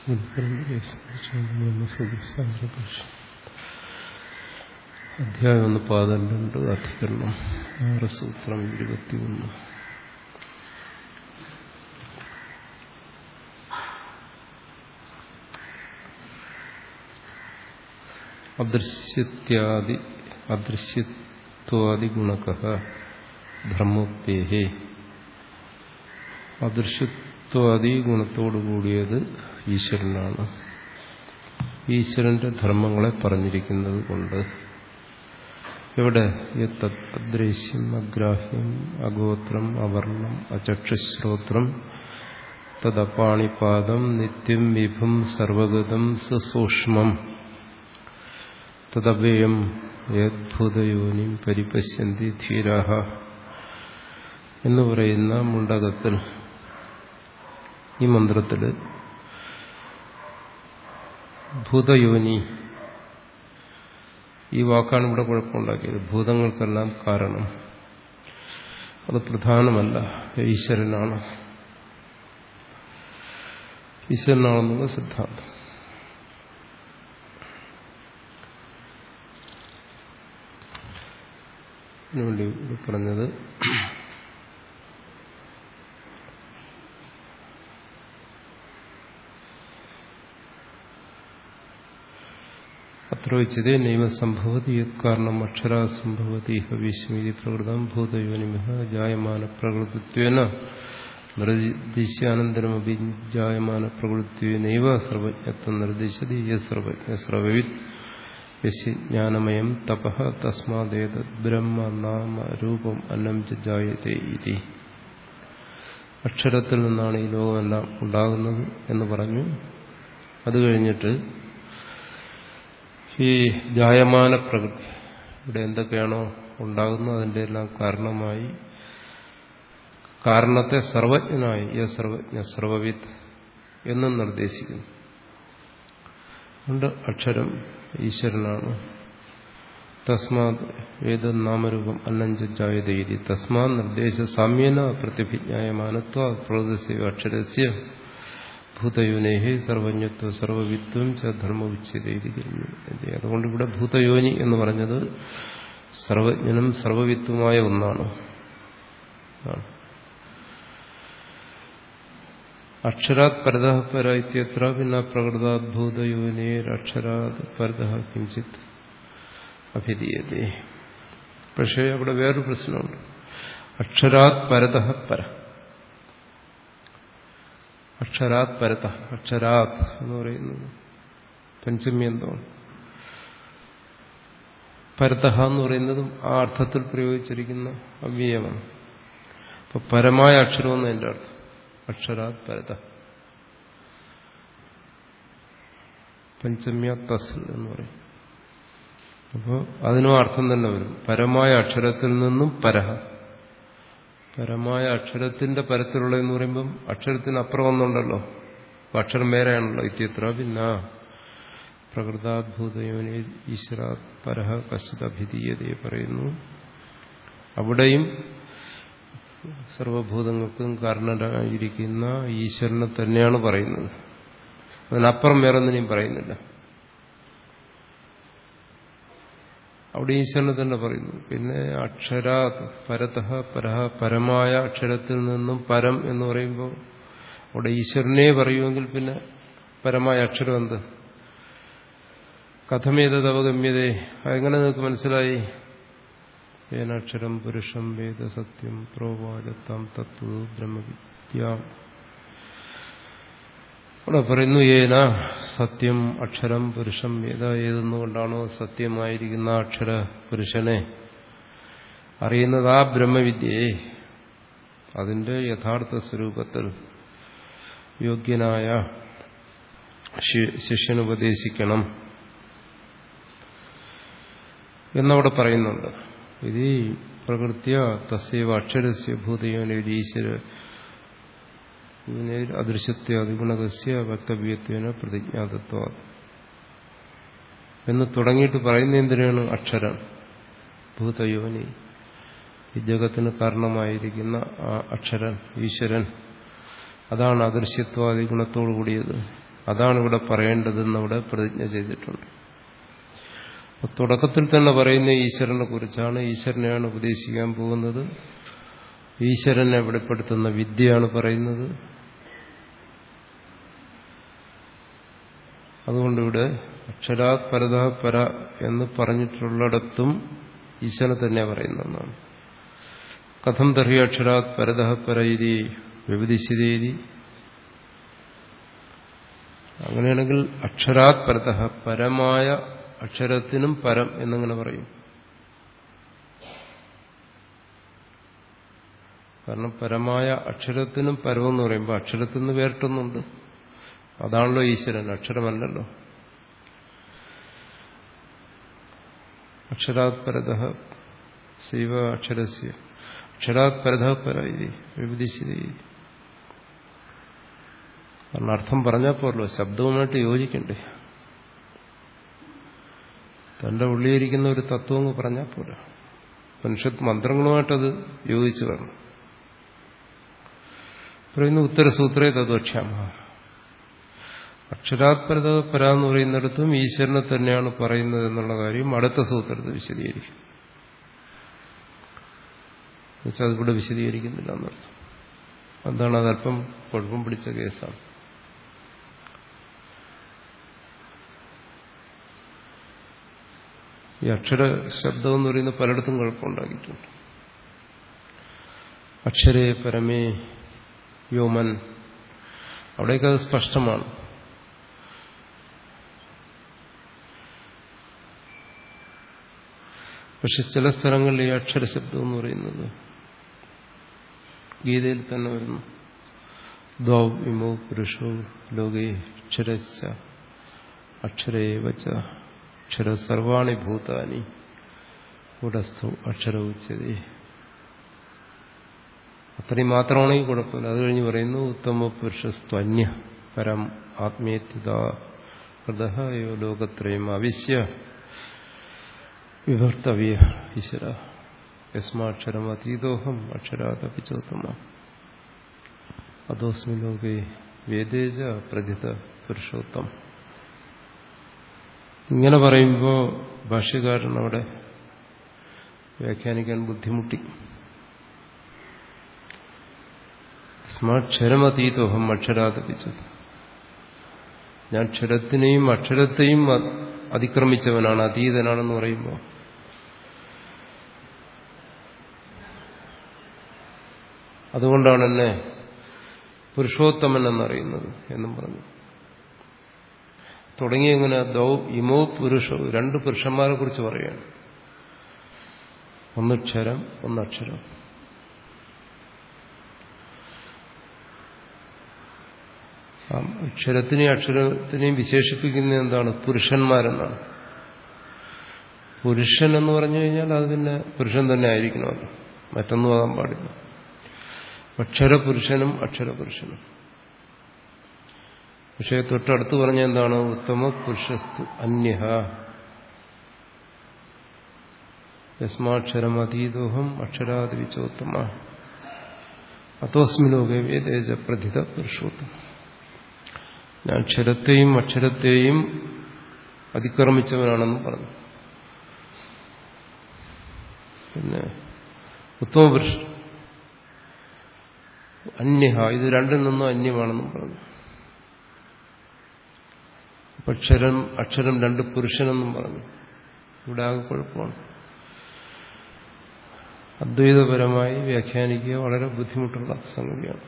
അധ്യായം ഒന്ന് പന്ത്രണ്ട് അധികരണം ആറ് സൂത്രം ഇരുപത്തിയൊന്ന് അദൃശ്യത്യാദി അദൃശ്യത്വാദി ഗുണക ധർമ്മോപ്യേഹേ അദൃശ്യത്വാദി ഗുണത്തോടു കൂടിയത് ഈശ്വരനാണ് ഈശ്വരന്റെ ധർമ്മങ്ങളെ പറഞ്ഞിരിക്കുന്നത് കൊണ്ട് ഇവിടെ അദ്രേശ്യം അഗ്രാഹ്യം അഗോത്രം അവർണം അചക്ഷുശ്രോത്രം തദപാണിപാദം നിത്യം വിഭം സർവഗതം സസൂക്ഷ്മം തദവ്യയം യദ്ഭൂതയോനിം പരിപശ്യന്തി ധീരാഹ എന്ന് പറയുന്ന മുണ്ടകത്തിൽ ഈ മന്ത്രത്തിൽ ഭൂതയോനി ഈ വാക്കാണ് ഇവിടെ കുഴപ്പമുണ്ടാക്കിയത് ഭൂതങ്ങൾക്കെല്ലാം കാരണം അത് പ്രധാനമല്ല ഈശ്വരനാണ് ഈശ്വരനാണെന്നുള്ള സിദ്ധാന്തം വേണ്ടി പറഞ്ഞത് അത്രോച്ചതേ നൈവ സംഭവതി യത് കാരണം അക്ഷരാ സംഭവതി ഹവിശ്മീതി പ്രകൃതം ഭൂതയോനിമിഹ ജായമാന പ്രകൃതിത്വേന നിർദ്ദിശ്യാനന്തരമപി ജായമാന പ്രകൃതിത്വേനൈവ സർവജ്ഞത്വം നിർദ്ദിശതി യ സർവജ്ഞ സർവവിത് യജ്ഞാനമയം തപ തസ്മാദേത ബ്രഹ്മ നാമ രൂപം അന്നം ജായതേ ഇതി അക്ഷരത്തിൽ നിന്നാണ് ഈ ലോകമെല്ലാം ഉണ്ടാകുന്നത് എന്ന് പറഞ്ഞു അത് കഴിഞ്ഞിട്ട് ഈ ജായമാന പ്രകൃതി ഇവിടെ എന്തൊക്കെയാണോ ഉണ്ടാകുന്നത് അതിൻ്റെ എല്ലാം കാരണമായി കാരണത്തെ സർവജ്ഞനായി യ സർവജ്ഞ സർവവിത്ത് എന്നും നിർദ്ദേശിക്കുന്നു അതുകൊണ്ട് അക്ഷരം ഈശ്വരനാണ് തസ്മാത് ഏത് നാമരൂപം അന്നഞ്ചായതീതി തസ്മാ നിർദ്ദേശ സാമ്യന പ്രതിഭിജ്ഞായമാനത്വ പ്രകൃതി അക്ഷരസ്യ ഭൂതയോനേഹി സർവജ്ഞത്വ സർവവിത്വം ച ധർമ്മവിച്ഛേദി അതുകൊണ്ട് ഇവിടെ ഭൂതയോനി എന്ന് പറഞ്ഞത് സർവജ്ഞനും സർവവിത്വമായ ഒന്നാണ് അക്ഷരാത് പരത പര ഇത്യത്ര പിന്നെ പ്രകൃതാത് ഭൂതയോനേരക്ഷരാത് പരത കിഞ്ചിത് അഭിധീയതേ പക്ഷേ അവിടെ വേറൊരു പ്രശ്നമുണ്ട് അക്ഷരാത് പരത പര അക്ഷരാത് പരത അക്ഷരാത് എന്ന് പറയുന്നത് പഞ്ചമി എന്താണ് പരതഹ എന്ന് പറയുന്നതും ആ അർത്ഥത്തിൽ പ്രയോഗിച്ചിരിക്കുന്ന അവ്യയമാണ് അപ്പൊ പരമായ അക്ഷരമെന്ന് എൻ്റെ അർത്ഥം അക്ഷരാത് പരത പഞ്ചമ്യ തസ് എന്ന് പറയും അപ്പോൾ അതിനും അർത്ഥം തന്നെ വരും പരമായ അക്ഷരത്തിൽ നിന്നും പരഹ പരമായ അക്ഷരത്തിന്റെ പരത്തിലുള്ള എന്ന് പറയുമ്പം അക്ഷരത്തിന് അപ്പുറം ഒന്നുണ്ടല്ലോ അക്ഷരം വേറെയാണല്ലോ ഇത്യത്ര പിന്നെ പ്രകൃതാത്ഭൂതയോനി ഈശ്വരാത് പരഹ കശ്ചിതഭിധീയതയെ പറയുന്നു അവിടെയും സർവഭൂതങ്ങൾക്കും കാരണരായിരിക്കുന്ന ഈശ്വരനെ തന്നെയാണ് പറയുന്നത് അതിനപ്പുറം വേറൊന്നിനെയും പറയുന്നില്ല അവിടെ ഈശ്വരനെ തന്നെ പറയുന്നു പിന്നെ അക്ഷരാ പരതഃ പരഹ പരമായ അക്ഷരത്തിൽ നിന്നും പരം എന്ന് പറയുമ്പോൾ അവിടെ ഈശ്വരനെ പറയുമെങ്കിൽ പിന്നെ പരമായ അക്ഷരം എന്ത് കഥമേതത് അവഗമ്യതേ അതെങ്ങനെ നിങ്ങൾക്ക് മനസ്സിലായി ഏനക്ഷരം പുരുഷം വേദ സത്യം പ്രോവാചത്താം തത്വ ബ്രഹ്മവിദ്യ അവിടെ പറയുന്നു ഏന സത്യം അക്ഷരം പുരുഷം വേദ ഏതെന്നുകൊണ്ടാണോ സത്യമായിരിക്കുന്ന അക്ഷര പുരുഷനെ അറിയുന്നത് ആ ബ്രഹ്മവിദ്യയെ അതിന്റെ യഥാർത്ഥ സ്വരൂപത്തിൽ യോഗ്യനായ ശിഷ്യനുപദേശിക്കണം എന്നവിടെ പറയുന്നുണ്ട് ഇത് പ്രകൃത്യ തസ്യവ അക്ഷരസ്യ ഭൂതയോന ഈശ്വര അദൃശ്യത്വ അതിഗുണകസ്യ വക്തവ്യത്വേന പ്രതിജ്ഞാതത്വ എന്ന് തുടങ്ങിയിട്ട് പറയുന്ന എന്തിനാണ് അക്ഷരം ഭൂതയോനി ഈ ജഗത്തിന് കാരണമായിരിക്കുന്ന ആ അക്ഷരൻ ഈശ്വരൻ അതാണ് അദൃശ്യത്വാദി ഗുണത്തോടു കൂടിയത് അതാണ് ഇവിടെ പറയേണ്ടതെന്ന് അവിടെ പ്രതിജ്ഞ ചെയ്തിട്ടുണ്ട് തുടക്കത്തിൽ തന്നെ പറയുന്ന ഈശ്വരനെ കുറിച്ചാണ് ഈശ്വരനെയാണ് ഉപദേശിക്കാൻ പോകുന്നത് ഈശ്വരനെ വെളിപ്പെടുത്തുന്ന വിദ്യയാണ് പറയുന്നത് അതുകൊണ്ടിവിടെ അക്ഷരാത് പരത പര എന്ന് പറഞ്ഞിട്ടുള്ളിടത്തും ഈശ്വരനെ തന്നെ പറയുന്നതാണ് കഥം തർഹി അക്ഷരാത് പരത പര ഇതി വ്യവധിശിതീതി അങ്ങനെയാണെങ്കിൽ അക്ഷരാത് പരത പരമായ അക്ഷരത്തിനും പരം എന്നിങ്ങനെ പറയും കാരണം പരമായ അക്ഷരത്തിനും പരം എന്ന് പറയുമ്പോൾ അക്ഷരത്തിൽ നിന്ന് വേറിട്ടൊന്നുണ്ട് അതാണല്ലോ ഈശ്വരൻ അക്ഷരമല്ലല്ലോ അക്ഷരാത് പരത ശൈവ അക്ഷരസ്യ അക്ഷരാത് പരത പര ഇത് വിഭജിച്ചത് കാരണം അർത്ഥം പറഞ്ഞാൽ പോരല്ലോ ശബ്ദവുമായിട്ട് യോജിക്കണ്ടേ തന്റെ ഉള്ളിലിരിക്കുന്ന ഒരു തത്വം പറഞ്ഞാൽ പോരാ മനുഷ്യത്ത് മന്ത്രങ്ങളുമായിട്ടത് യോജിച്ചു വരണം പറയുന്ന ഉത്തരസൂത്രേ തദ്വക്ഷ്യാമ അക്ഷരാത്പരത പര എന്ന് പറയുന്നിടത്തും ഈശ്വരനെ തന്നെയാണ് പറയുന്നത് എന്നുള്ള കാര്യം അടുത്ത സൂത്രത്തിൽ വിശദീകരിക്കും എന്നുവെച്ചാൽ അതിവിടെ വിശദീകരിക്കുന്നില്ല എന്നർത്ഥം എന്താണ് അതല്പം കുഴപ്പം പിടിച്ച കേസാണ് ഈ അക്ഷര ശബ്ദം എന്ന് പറയുന്നത് പലയിടത്തും കുഴപ്പമുണ്ടാക്കിയിട്ടുണ്ട് അക്ഷരേ പരമേ വ്യോമൻ അവിടേക്ക് അത് സ്പഷ്ടമാണ് പക്ഷെ ചില സ്ഥലങ്ങളിൽ ഈ അക്ഷരശബ്ദം എന്ന് പറയുന്നത് ഗീതയിൽ തന്നെ വരുന്നു ദ്വൗ ഇമോ പുരുഷോ ലോകേ അക്ഷരച്ച അക്ഷരേ വച്ച അക്ഷര സർവാണി ഭൂതാനി കൂടസ്ഥു അക്ഷര ഉച്ചതേ അത്രയും മാത്രമാണെങ്കിൽ കുഴപ്പമില്ല അത് കഴിഞ്ഞ് പറയുന്നു ഉത്തമ പുരുഷസ്ത്വന്യ പരം ആത്മീയത്യത ഹൃദയോ ലോകത്രയം അവിശ്യ വിഭർത്തവ്യ ഈശ്വര യസ്മാക്ഷരം അതീതോഹം അക്ഷരാതപിച്ചോത്തമ അതോസ്മി ലോകേ വേദേജ പ്രഥിത പുരുഷോത്തം ഇങ്ങനെ പറയുമ്പോൾ ഭാഷ്യകാരൻ അവിടെ വ്യാഖ്യാനിക്കാൻ ബുദ്ധിമുട്ടി ക്ഷരമതീതോഹം അക്ഷരാതപിച്ചത് ഞാൻ ക്ഷരത്തിനെയും അക്ഷരത്തെയും അതിക്രമിച്ചവനാണ് അതീതനാണെന്ന് പറയുമ്പോൾ അതുകൊണ്ടാണ് എന്നെ പുരുഷോത്തമൻ എന്നറിയുന്നത് എന്നും പറഞ്ഞു തുടങ്ങി എങ്ങനെ ദൗ ഇമോ പുരുഷോ രണ്ട് പുരുഷന്മാരെ കുറിച്ച് പറയുകയാണ് ഒന്ന് ക്ഷരം ഒന്ന് അക്ഷരം അക്ഷരത്തിനെയും അക്ഷരത്തിനെയും വിശേഷിപ്പിക്കുന്ന എന്താണ് പുരുഷന്മാരെന്നാണ് പുരുഷൻ എന്ന് പറഞ്ഞു കഴിഞ്ഞാൽ അത് പിന്നെ പുരുഷൻ തന്നെ ആയിരിക്കണമല്ലോ മറ്റൊന്നും ആകാൻ പാടില്ല അക്ഷരപുരുഷനും അക്ഷരപുരുഷനും പക്ഷേ തൊട്ടടുത്ത് പറഞ്ഞ എന്താണ് ഉത്തമ പുരുഷസ്തു അന്യ യസ്മാക്ഷരം അതീതോഹം അക്ഷരാദിവിച്ചോത്തമ അതോസ്മി ലോകേ വേദേജ പ്രഥിത പുരുഷോത്തമ ഞാൻ ക്ഷരത്തെയും അക്ഷരത്തെയും അതിക്രമിച്ചവനാണെന്ന് പറഞ്ഞു പിന്നെ ഉത്തമ പുരുഷൻ അന്യഹ ഇത് രണ്ടിൽ നിന്നും അന്യമാണെന്നും പറഞ്ഞു അക്ഷരം അക്ഷരം രണ്ട് പുരുഷനെന്നും പറഞ്ഞു ഇവിടെ ആകെ കുഴപ്പമാണ് അദ്വൈതപരമായി വ്യാഖ്യാനിക്കുക വളരെ ബുദ്ധിമുട്ടുള്ള സംഗതിയാണ്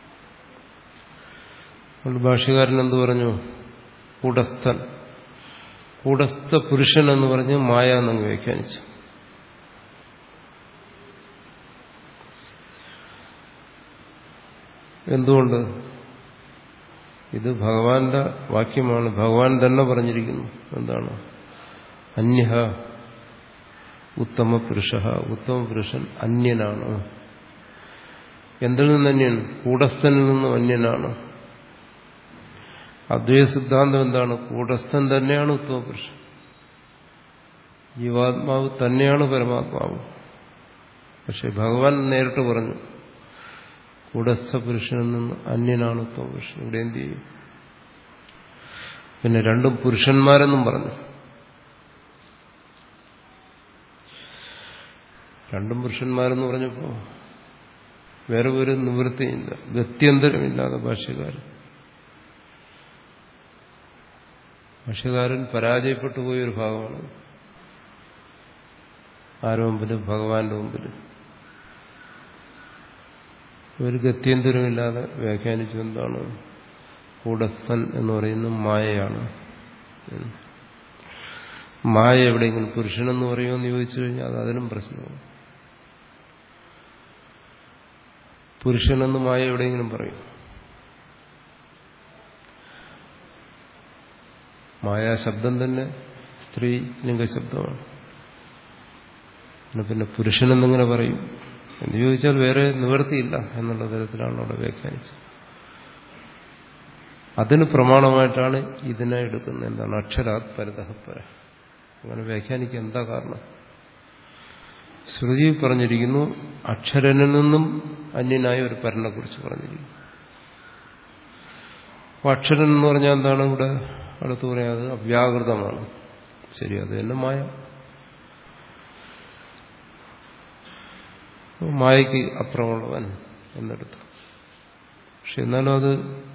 അതുകൊണ്ട് ഭാഷകാരൻ എന്ത് പറഞ്ഞു കൂടസ്ഥൻ കൂടസ്ഥ പുരുഷൻ എന്ന് പറഞ്ഞ് മായ എന്നങ്ങ് വ്യാഖ്യാനിച്ചു എന്തുകൊണ്ട് ഇത് ഭഗവാന്റെ വാക്യമാണ് ഭഗവാൻ തന്നെ പറഞ്ഞിരിക്കുന്നു എന്താണ് അന്യഹ ഉത്തമ പുരുഷ ഉത്തമ പുരുഷൻ അന്യനാണ് എന്തിൽ നിന്ന് അന്യൻ കൂടസ്ഥനിൽ നിന്നും അന്യനാണ് അദ്വൈത സിദ്ധാന്തം എന്താണ് കൂടസ്ഥൻ തന്നെയാണ് ഉത്തമ പുരുഷൻ ജീവാത്മാവ് തന്നെയാണ് പരമാത്മാവ് പക്ഷെ ഭഗവാൻ നേരിട്ട് പറഞ്ഞു കൂടസ്ഥ പുരുഷനിൽ നിന്ന് അന്യനാണ് ഉത്തമ പുരുഷൻ ഇവിടെ എന്ത് ചെയ്യും പിന്നെ രണ്ടും പുരുഷന്മാരെന്നും പറഞ്ഞു രണ്ടും പുരുഷന്മാരെന്ന് പറഞ്ഞപ്പോൾ വേറെ ഒരു നിവൃത്തിയില്ല ഗത്യന്തരമില്ലാതെ ഭാഷ്യകാരൻ ഭാഷ്യകാരൻ പരാജയപ്പെട്ടു പോയൊരു ഭാഗമാണ് ആരുടെ മുമ്പിൽ ഭഗവാന്റെ മുമ്പിൽ ഒരു ഗത്യന്തരമില്ലാതെ വ്യാഖ്യാനിച്ചു എന്താണ് കൂടസ്ഥൻ എന്ന് പറയുന്നത് മായയാണ് മായ എവിടെയെങ്കിലും പുരുഷനെന്ന് പറയുമെന്ന് ചോദിച്ചു കഴിഞ്ഞാൽ അത് അതിനും പ്രശ്നമാണ് പുരുഷനെന്ന് മായ എവിടെയെങ്കിലും പറയും മായ ശബ്ദം തന്നെ സ്ത്രീ ലിംഗ ശബ്ദമാണ് പിന്നെ പിന്നെ പുരുഷനെന്നിങ്ങനെ പറയും എന്ന് ചോദിച്ചാൽ വേറെ നിവൃത്തിയില്ല എന്നുള്ള തരത്തിലാണ് അവിടെ വ്യാഖ്യാനിച്ചത് അതിന് പ്രമാണമായിട്ടാണ് ഇതിനെ എടുക്കുന്നത് എന്താണ് അക്ഷരാത് പരതഹപ്പര അങ്ങനെ വ്യാഖ്യാനിക്കുക എന്താ കാരണം ശ്രുതി പറഞ്ഞിരിക്കുന്നു അക്ഷരനിൽ നിന്നും അന്യനായ ഒരു പരനെ കുറിച്ച് പറഞ്ഞിരിക്കുന്നു അപ്പോൾ അക്ഷരൻ എന്ന് പറഞ്ഞാൽ എന്താണ് ഇവിടെ അടുത്ത് പറയാത് അവ്യാകൃതമാണ് ശരി അത് തന്നെ മായ മായയ്ക്ക് അപ്പുറമുള്ളവൻ എന്നെടുത്തു പക്ഷെ എന്നാലും അത്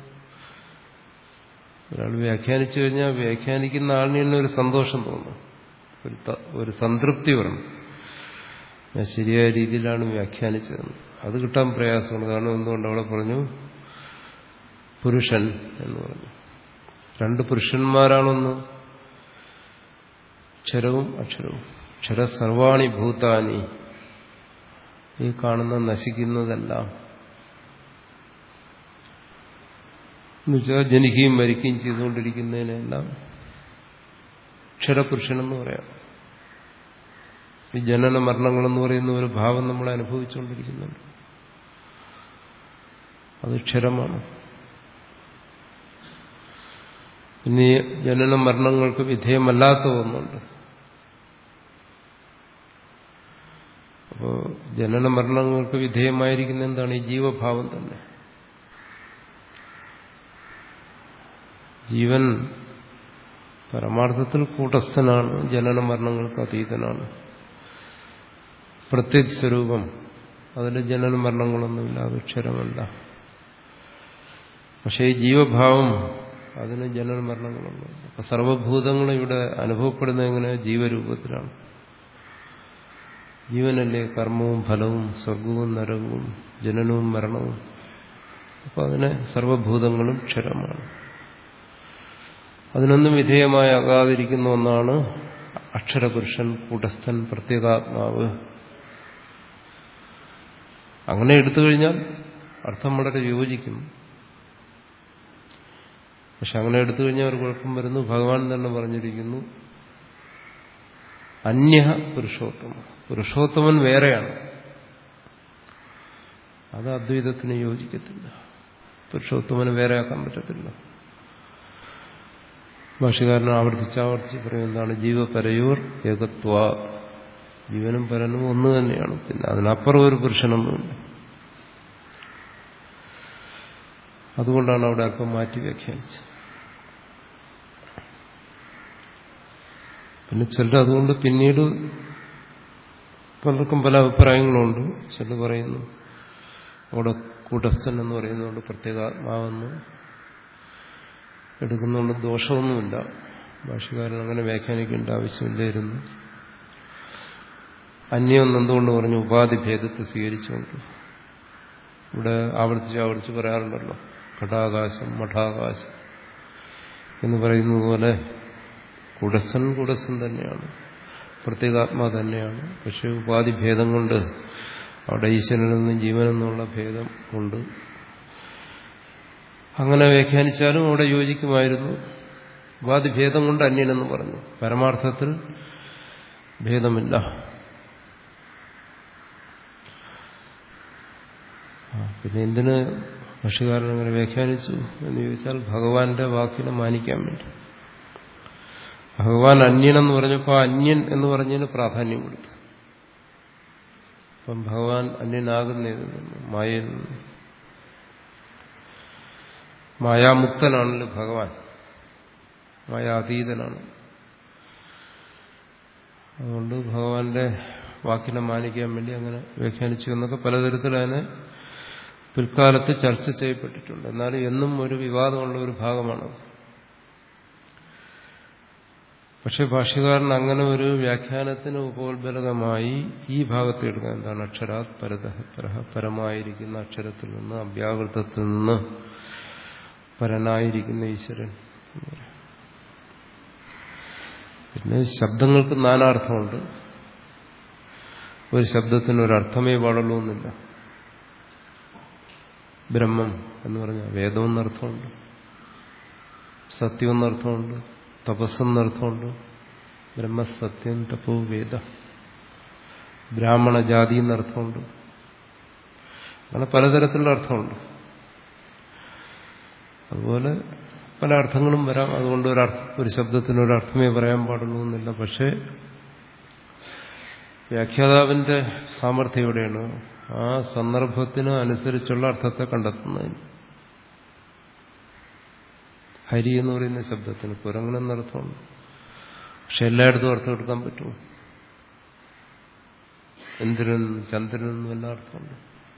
ഒരാൾ വ്യാഖ്യാനിച്ചു കഴിഞ്ഞാൽ വ്യാഖ്യാനിക്കുന്ന ആളിന് തന്നെ ഒരു സന്തോഷം തോന്നും ഒരു ഒരു സംതൃപ്തി വരണം ഞാൻ ശരിയായ രീതിയിലാണ് വ്യാഖ്യാനിച്ചതെന്ന് അത് കിട്ടാൻ പ്രയാസമാണ് കാരണം എന്തുകൊണ്ട് അവിടെ പറഞ്ഞു പുരുഷൻ എന്ന് പറഞ്ഞു രണ്ട് പുരുഷന്മാരാണൊന്ന് ക്ഷരവും അക്ഷരവും ക്ഷര സർവാണി ഭൂതാനി ഈ കാണുന്ന നശിക്കുന്നതെല്ലാം എന്നുവെച്ചാൽ ജനിക്കുകയും മരിക്കുകയും ചെയ്തുകൊണ്ടിരിക്കുന്നതിനെല്ലാം ക്ഷരപുരുഷനെന്ന് പറയാം ഈ ജനന മരണങ്ങളെന്ന് പറയുന്ന ഒരു ഭാവം നമ്മൾ അനുഭവിച്ചുകൊണ്ടിരിക്കുന്നുണ്ട് അത് ക്ഷരമാണ് ഇനി ജനന മരണങ്ങൾക്ക് വിധേയമല്ലാത്ത ഒന്നുണ്ട് അപ്പോ ജനന മരണങ്ങൾക്ക് വിധേയമായിരിക്കുന്ന എന്താണ് ഈ ജീവഭാവം തന്നെ ജീവൻ പരമാർത്ഥത്തിൽ കൂട്ടസ്ഥനാണ് ജനന മരണങ്ങൾക്ക് അതീതനാണ് പ്രത്യേക സ്വരൂപം അതിൽ ജനന മരണങ്ങളൊന്നുമില്ല അത് ക്ഷരമല്ല പക്ഷേ ഈ ജീവഭാവം അതിന് ജനന മരണങ്ങളുണ്ട് അപ്പൊ സർവഭൂതങ്ങളും ഇവിടെ അനുഭവപ്പെടുന്ന എങ്ങനെ ജീവരൂപത്തിലാണ് ജീവനല്ലേ കർമ്മവും ഫലവും സ്വർഗവും നരകവും ജനനവും മരണവും അപ്പൊ അതിനെ സർവഭൂതങ്ങളും ക്ഷരമാണ് അതിനൊന്നും വിധേയമാകാതിരിക്കുന്ന ഒന്നാണ് അക്ഷരപുരുഷൻ കൂടസ്ഥൻ പ്രത്യേകാത്മാവ് അങ്ങനെ എടുത്തു കഴിഞ്ഞാൽ അർത്ഥം വളരെ യോജിക്കും പക്ഷെ അങ്ങനെ എടുത്തു കഴിഞ്ഞാൽ ഒരു കുഴപ്പം വരുന്നു ഭഗവാൻ തന്നെ പറഞ്ഞിരിക്കുന്നു അന്യ പുരുഷോത്തമൻ പുരുഷോത്തമൻ വേറെയാണ് അത് അദ്വൈതത്തിന് യോജിക്കത്തില്ല പുരുഷോത്തമന് വേറെ ആക്കാൻ പറ്റത്തില്ല ഭാഷകാരൻ ആവർത്തിച്ചാവർത്തിച്ച് പറയും എന്താണ് ജീവപരയൂർ ഏകത്വ ജീവനും പരനും ഒന്ന് തന്നെയാണ് പിന്നെ അതിനപ്പുറം ഒരു പുരുഷനൊന്നുമില്ല അതുകൊണ്ടാണ് അവിടെ അല്പം മാറ്റി വ്യാഖ്യാനിച്ചത് പിന്നെ ചിലർ അതുകൊണ്ട് പിന്നീട് പലർക്കും പല അഭിപ്രായങ്ങളുണ്ട് ചിലർ പറയുന്നു അവിടെ കൂട്ടസ്ഥൻ എന്ന് പറയുന്നതുകൊണ്ട് പ്രത്യേകാത്മാവെന്ന് എടുക്കുന്നതുകൊണ്ട് ദോഷമൊന്നുമില്ല ഭാഷകാരൻ അങ്ങനെ വ്യാഖ്യാനിക്കേണ്ട ആവശ്യമില്ലായിരുന്നു അന്യം എന്തുകൊണ്ട് പറഞ്ഞു ഉപാധി ഭേദത്തെ സ്വീകരിച്ചുകൊണ്ട് ഇവിടെ ആവർത്തിച്ച് ആവർത്തിച്ച് പറയാറുണ്ടല്ലോ ഘടാകാശം മഠാകാശം എന്ന് പറയുന്നത് പോലെ കുടസ്ഥൻ കുടസ്ഥൻ തന്നെയാണ് പ്രത്യേകാത്മാ തന്നെയാണ് പക്ഷെ ഉപാധി ഭേദം കൊണ്ട് അവിടെ ഈശ്വരനിൽ നിന്നും ജീവനെന്നുള്ള ഭേദം കൊണ്ട് അങ്ങനെ വ്യാഖ്യാനിച്ചാലും അവിടെ യോജിക്കുമായിരുന്നു ഉപാധി ഭേദം കൊണ്ട് അന്യനെന്ന് പറഞ്ഞു പരമാർത്ഥത്തിൽ ഭേദമില്ല പിന്നെ എന്തിന് ഭക്ഷ്യകാരൻ അങ്ങനെ വ്യാഖ്യാനിച്ചു എന്ന് ചോദിച്ചാൽ ഭഗവാന്റെ വാക്കിനെ മാനിക്കാൻ വേണ്ടി ഭഗവാൻ അന്യനെന്ന് പറഞ്ഞപ്പോൾ അന്യൻ എന്ന് പറഞ്ഞതിന് പ്രാധാന്യം കൊടുത്തു അപ്പം ഭഗവാൻ അന്യനാകുന്നതിൽ നിന്ന് മായയിൽ നിന്ന് മായാമുക്തനാണല്ലോ ഭഗവാൻ മായ അതീതനാണ് അതുകൊണ്ട് ഭഗവാന്റെ വാക്കിനെ മാനിക്കാൻ വേണ്ടി അങ്ങനെ വ്യാഖ്യാനിച്ചു എന്നൊക്കെ പലതരത്തിൽ അതിനെ പിൽക്കാലത്ത് ചർച്ച ചെയ്യപ്പെട്ടിട്ടുണ്ട് എന്നാലും എന്നും ഒരു വിവാദമുള്ള ഒരു ഭാഗമാണ് പക്ഷെ ഭാഷ്യകാരൻ അങ്ങനെ ഒരു വ്യാഖ്യാനത്തിന് ഉപോത്ബലകമായി ഈ ഭാഗത്ത് എടുക്കാൻ എന്താണ് അക്ഷരാത് പരത പരഹ പരമായിരിക്കുന്ന അക്ഷരത്തിൽ നിന്ന് അവ്യാകൃതത്തിൽ നിന്ന് പരനായിരിക്കുന്ന ഈശ്വരൻ പിന്നെ ശബ്ദങ്ങൾക്ക് നാനാർത്ഥമുണ്ട് ഒരു ശബ്ദത്തിന് ഒരർത്ഥമേ പാടുള്ളൂ എന്നില്ല ബ്രഹ്മം എന്ന് പറഞ്ഞാൽ വേദം എന്നർത്ഥമുണ്ട് സത്യം എന്നർത്ഥമുണ്ട് തപസ്സെന്നർത്ഥമുണ്ട് ബ്രഹ്മസത്യം തപോ വേദ ബ്രാഹ്മണ ജാതി എന്നർത്ഥമുണ്ട് അങ്ങനെ പലതരത്തിലുള്ള അർത്ഥമുണ്ട് അതുപോലെ പല അർത്ഥങ്ങളും വരാം അതുകൊണ്ട് ഒരു ഒരു ശബ്ദത്തിന് ഒരു അർത്ഥമേ പറയാൻ പാടുള്ളൂ എന്നില്ല പക്ഷേ വ്യാഖ്യാതാവിന്റെ സാമർഥ്യം എവിടെയാണ് ആ സന്ദർഭത്തിന് അനുസരിച്ചുള്ള അർത്ഥത്തെ കണ്ടെത്തുന്നതിന് ഹരി എന്ന് പറയുന്ന ശബ്ദത്തിന് കുരങ്ങനെന്നർത്ഥമുണ്ട് പക്ഷെ എല്ലായിടത്തും അർത്ഥം എടുക്കാൻ പറ്റുമോ ഇന്ദ്രൻ ചന്ദ്രൻ എന്നും എല്ലാ അർത്ഥമുണ്ട്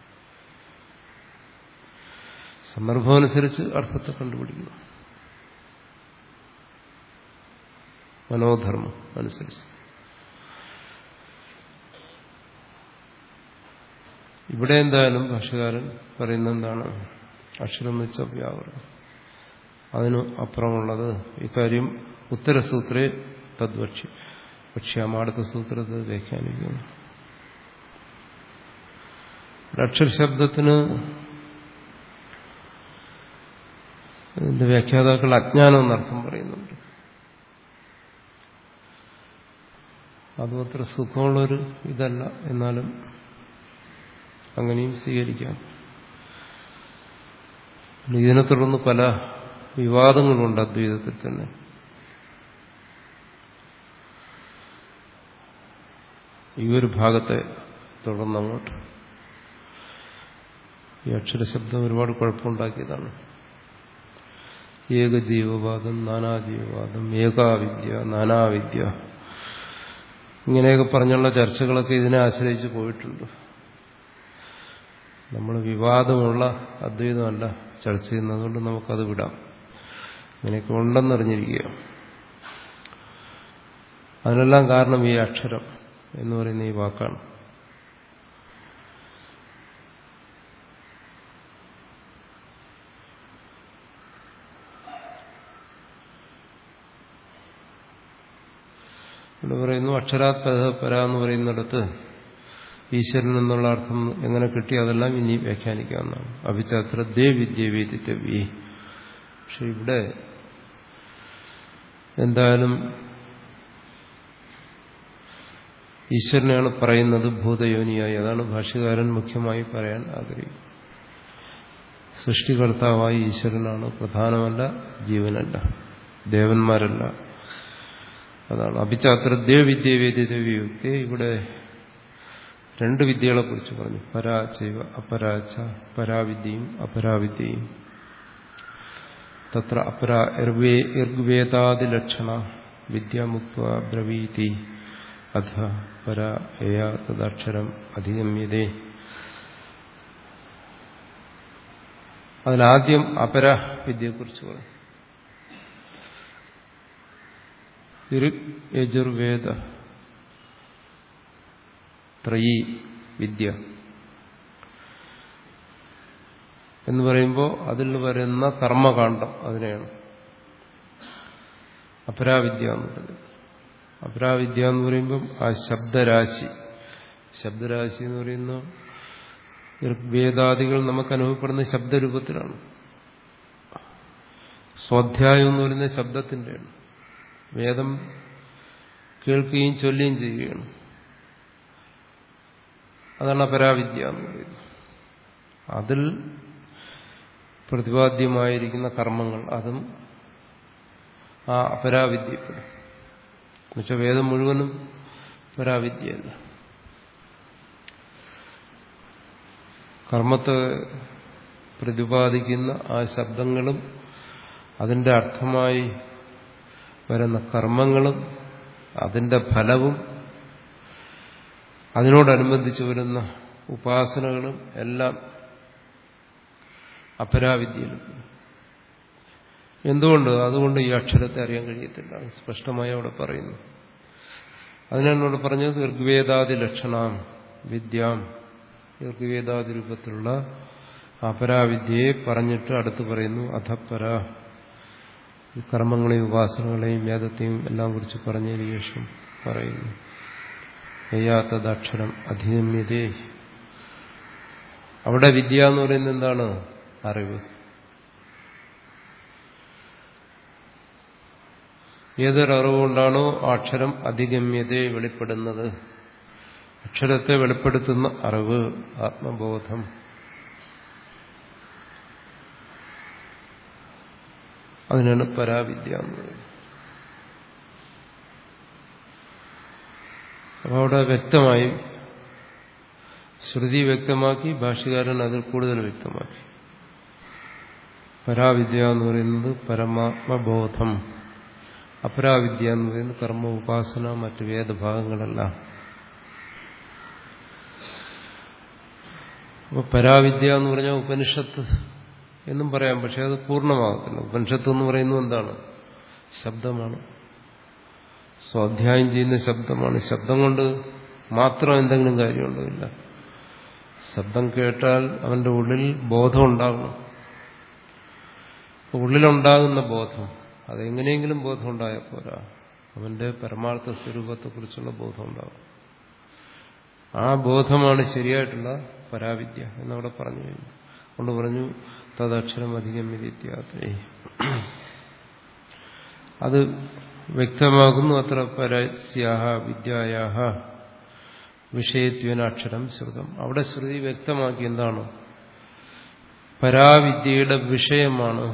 സന്ദർഭമനുസരിച്ച് അർത്ഥത്തെ കണ്ടുപിടിക്കുന്നു മനോധർമ്മം അനുസരിച്ച് ഇവിടെ എന്തായാലും ഭാഷകാരൻ പറയുന്ന എന്താണ് അക്ഷരം വെച്ച വ്യാകരണം അതിനു അപ്പുറമുള്ളത് ഇക്കാര്യം ഉത്തരസൂത്രേ തദ്വക്ഷി പക്ഷ്യാമ അടുത്ത സൂത്രത്തെ വ്യാഖ്യാനിക്കുന്നു അക്ഷരശബ്ദത്തിന് ഇതിന്റെ വ്യാഖ്യാതാക്കൾ അജ്ഞാനം എന്നർത്ഥം പറയുന്നുണ്ട് അതും അത്ര സുഖമുള്ളൊരു ഇതല്ല എന്നാലും അങ്ങനെയും സ്വീകരിക്കാം ഇതിനെ തുടർന്ന് പല വിവാദങ്ങളുണ്ട് അദ്വൈതത്തിൽ തന്നെ ഈ ഒരു ഭാഗത്തെ തുടർന്നങ്ങോട്ട് ഈ അക്ഷരശബ്ദം ഒരുപാട് കുഴപ്പമുണ്ടാക്കിയതാണ് ഏകജീവവാദം നാനാജീവവാദം ഏകാവിദ്യ നാനാവിദ്യ ഇങ്ങനെയൊക്കെ പറഞ്ഞുള്ള ചർച്ചകളൊക്കെ ഇതിനെ ആശ്രയിച്ച് പോയിട്ടുണ്ട് നമ്മൾ വിവാദമുള്ള അദ്വൈതമല്ല ചർച്ച ചെയ്യുന്നതുകൊണ്ട് നമുക്കത് വിടാം ഇങ്ങനെയൊക്കെ ഉണ്ടെന്നറിഞ്ഞിരിക്കുക അതിനെല്ലാം കാരണം ഈ അക്ഷരം എന്ന് പറയുന്ന ഈ വാക്കാണ് ഇവിടെ പറയുന്നു അക്ഷരാത് പര പര എന്ന് പറയുന്നിടത്ത് ഈശ്വരൻ എന്നുള്ള അർത്ഥം എങ്ങനെ കിട്ടി അതെല്ലാം ഇനി വ്യാഖ്യാനിക്കാവുന്നതാണ് അഭിചാത്ര ദേ വിദ്യ വേദിത്തവ്യേ പക്ഷെ ഇവിടെ എന്തായാലും ഈശ്വരനെയാണ് പറയുന്നത് ഭൂതയോനിയായി അതാണ് ഭാഷ്യകാരൻ മുഖ്യമായി പറയാൻ ആഗ്രഹിക്കുന്നത് സൃഷ്ടികർത്താവായി ഈശ്വരനാണ് പ്രധാനമല്ല ജീവനല്ല ദേവന്മാരല്ല അതാണ് അഭിചാത്ര ദേവിദ്യ വേദിതവ്യുക്തി ഇവിടെ രണ്ട് വിദ്യകളെ കുറിച്ച് പറഞ്ഞു പരാചൈവ അപരാച്ച പരാവിദ്യയും അപരാവിദ്യയും തത്ര അപരാ ഋഗ്വേദാദിലക്ഷണ വിദ്യാമുക്ത ബ്രവീതി അധ പര ഏയ തദക്ഷരം അധിഗമ്യതേ അതിലാദ്യം അപര വിദ്യയെക്കുറിച്ച് പറഞ്ഞു യജുർവേദ ത്രയീ വിദ്യ എന്ന് പറയുമ്പോൾ അതിൽ വരുന്ന കർമ്മകാന്ഡം അതിനെയാണ് അപരാവിദ്യ എന്ന് പറയുന്നത് അപരാവിദ്യ എന്ന് പറയുമ്പം ആ ശബ്ദരാശി ശബ്ദരാശി എന്ന് പറയുന്ന ഋഗ്വേദാദികൾ നമുക്ക് അനുഭവപ്പെടുന്ന ശബ്ദരൂപത്തിലാണ് സ്വാധ്യായം എന്ന് പറയുന്ന ശബ്ദത്തിൻ്റെയാണ് വേദം കേൾക്കുകയും ചൊല്ലുകയും ചെയ്യുകയാണ് അതാണ് അപരാവിദ്യ എന്ന് പറയുന്നത് അതിൽ പ്രതിപാദ്യമായിരിക്കുന്ന കർമ്മങ്ങൾ അതും ആ അപരാവിദ്യപ്പെടും എന്നുവെച്ചാൽ വേദം മുഴുവനും പരാവിദ്യയല്ല കർമ്മത്തെ പ്രതിപാദിക്കുന്ന ആ ശബ്ദങ്ങളും അതിന്റെ അർത്ഥമായി വരുന്ന കർമ്മങ്ങളും അതിന്റെ ഫലവും അതിനോടനുബന്ധിച്ച് വരുന്ന ഉപാസനകളും എല്ലാം അപരാവിദ്യയിലും എന്തുകൊണ്ട് അതുകൊണ്ട് ഈ അക്ഷരത്തെ അറിയാൻ കഴിയത്തില്ല സ്പഷ്ടമായി അവിടെ പറയുന്നു അതിനാണ് ഇവിടെ പറഞ്ഞത് ഋഗ്വേദാദി ലക്ഷണാം വിദ്യാം ഋഗ്വേദാദി രൂപത്തിലുള്ള അപരാവിദ്യയെ പറഞ്ഞിട്ട് അടുത്ത് പറയുന്നു അധപ്പര കർമ്മങ്ങളെയും ഉപാസനകളെയും വേദത്തെയും എല്ലാം കുറിച്ച് പറഞ്ഞതിന് ശേഷം പറയുന്നു യയാത്തദക്ഷരം അധിഗമ്യതേ അവിടെ വിദ്യ എന്ന് പറയുന്നത് എന്താണ് അറിവ് ഏതൊരറിവുകൊണ്ടാണോ ആ അക്ഷരം അധിഗമ്യതയെ വെളിപ്പെടുന്നത് അക്ഷരത്തെ വെളിപ്പെടുത്തുന്ന അറിവ് ആത്മബോധം അതിനാണ് പരാവിദ്യ എന്ന് പറയുന്നത് അപ്പോൾ അവിടെ വ്യക്തമായി ശ്രുതി വ്യക്തമാക്കി ഭാഷകാരൻ അതിൽ കൂടുതൽ വ്യക്തമാക്കി പരാവിദ്യ എന്ന് പറയുന്നത് പരമാത്മബോധം അപരാവിദ്യ എന്ന് പറയുന്നത് കർമ്മ ഉപാസന മറ്റ് വേദഭാഗങ്ങളെല്ലാം അപ്പോൾ പരാവിദ്യ എന്ന് പറഞ്ഞാൽ ഉപനിഷത്ത് എന്നും പറയാം പക്ഷെ അത് പൂർണ്ണമാകത്തില്ല ഉപനിഷത്ത് എന്ന് പറയുന്നത് എന്താണ് ശബ്ദമാണ് സ്വാധ്യായം ചെയ്യുന്ന ശബ്ദമാണ് ശബ്ദം കൊണ്ട് മാത്രം എന്തെങ്കിലും കാര്യമുണ്ടോ ശബ്ദം കേട്ടാൽ അവന്റെ ഉള്ളിൽ ബോധം ഉണ്ടാകണം ഉള്ളിലുണ്ടാകുന്ന ബോധം അതെങ്ങനെയെങ്കിലും ബോധം ഉണ്ടായാൽ പോരാ അവന്റെ പരമാർത്ഥ സ്വരൂപത്തെക്കുറിച്ചുള്ള ബോധം ഉണ്ടാകും ആ ബോധമാണ് ശരിയായിട്ടുള്ള പരാവിദ്യ എന്നവിടെ പറഞ്ഞു കഴിഞ്ഞു കൊണ്ട് പറഞ്ഞു തദക്ഷരം അധികം വിദ്യാർത്ഥി അത് വ്യക്തമാകുന്നു അത്ര പരസ്യാഹ വിദ്യായാഹ വിഷയത്വന അക്ഷരം ശ്രുതം അവിടെ ശ്രുതി വ്യക്തമാക്കി എന്താണ് പരാവിദ്യയുടെ വിഷയമാണ്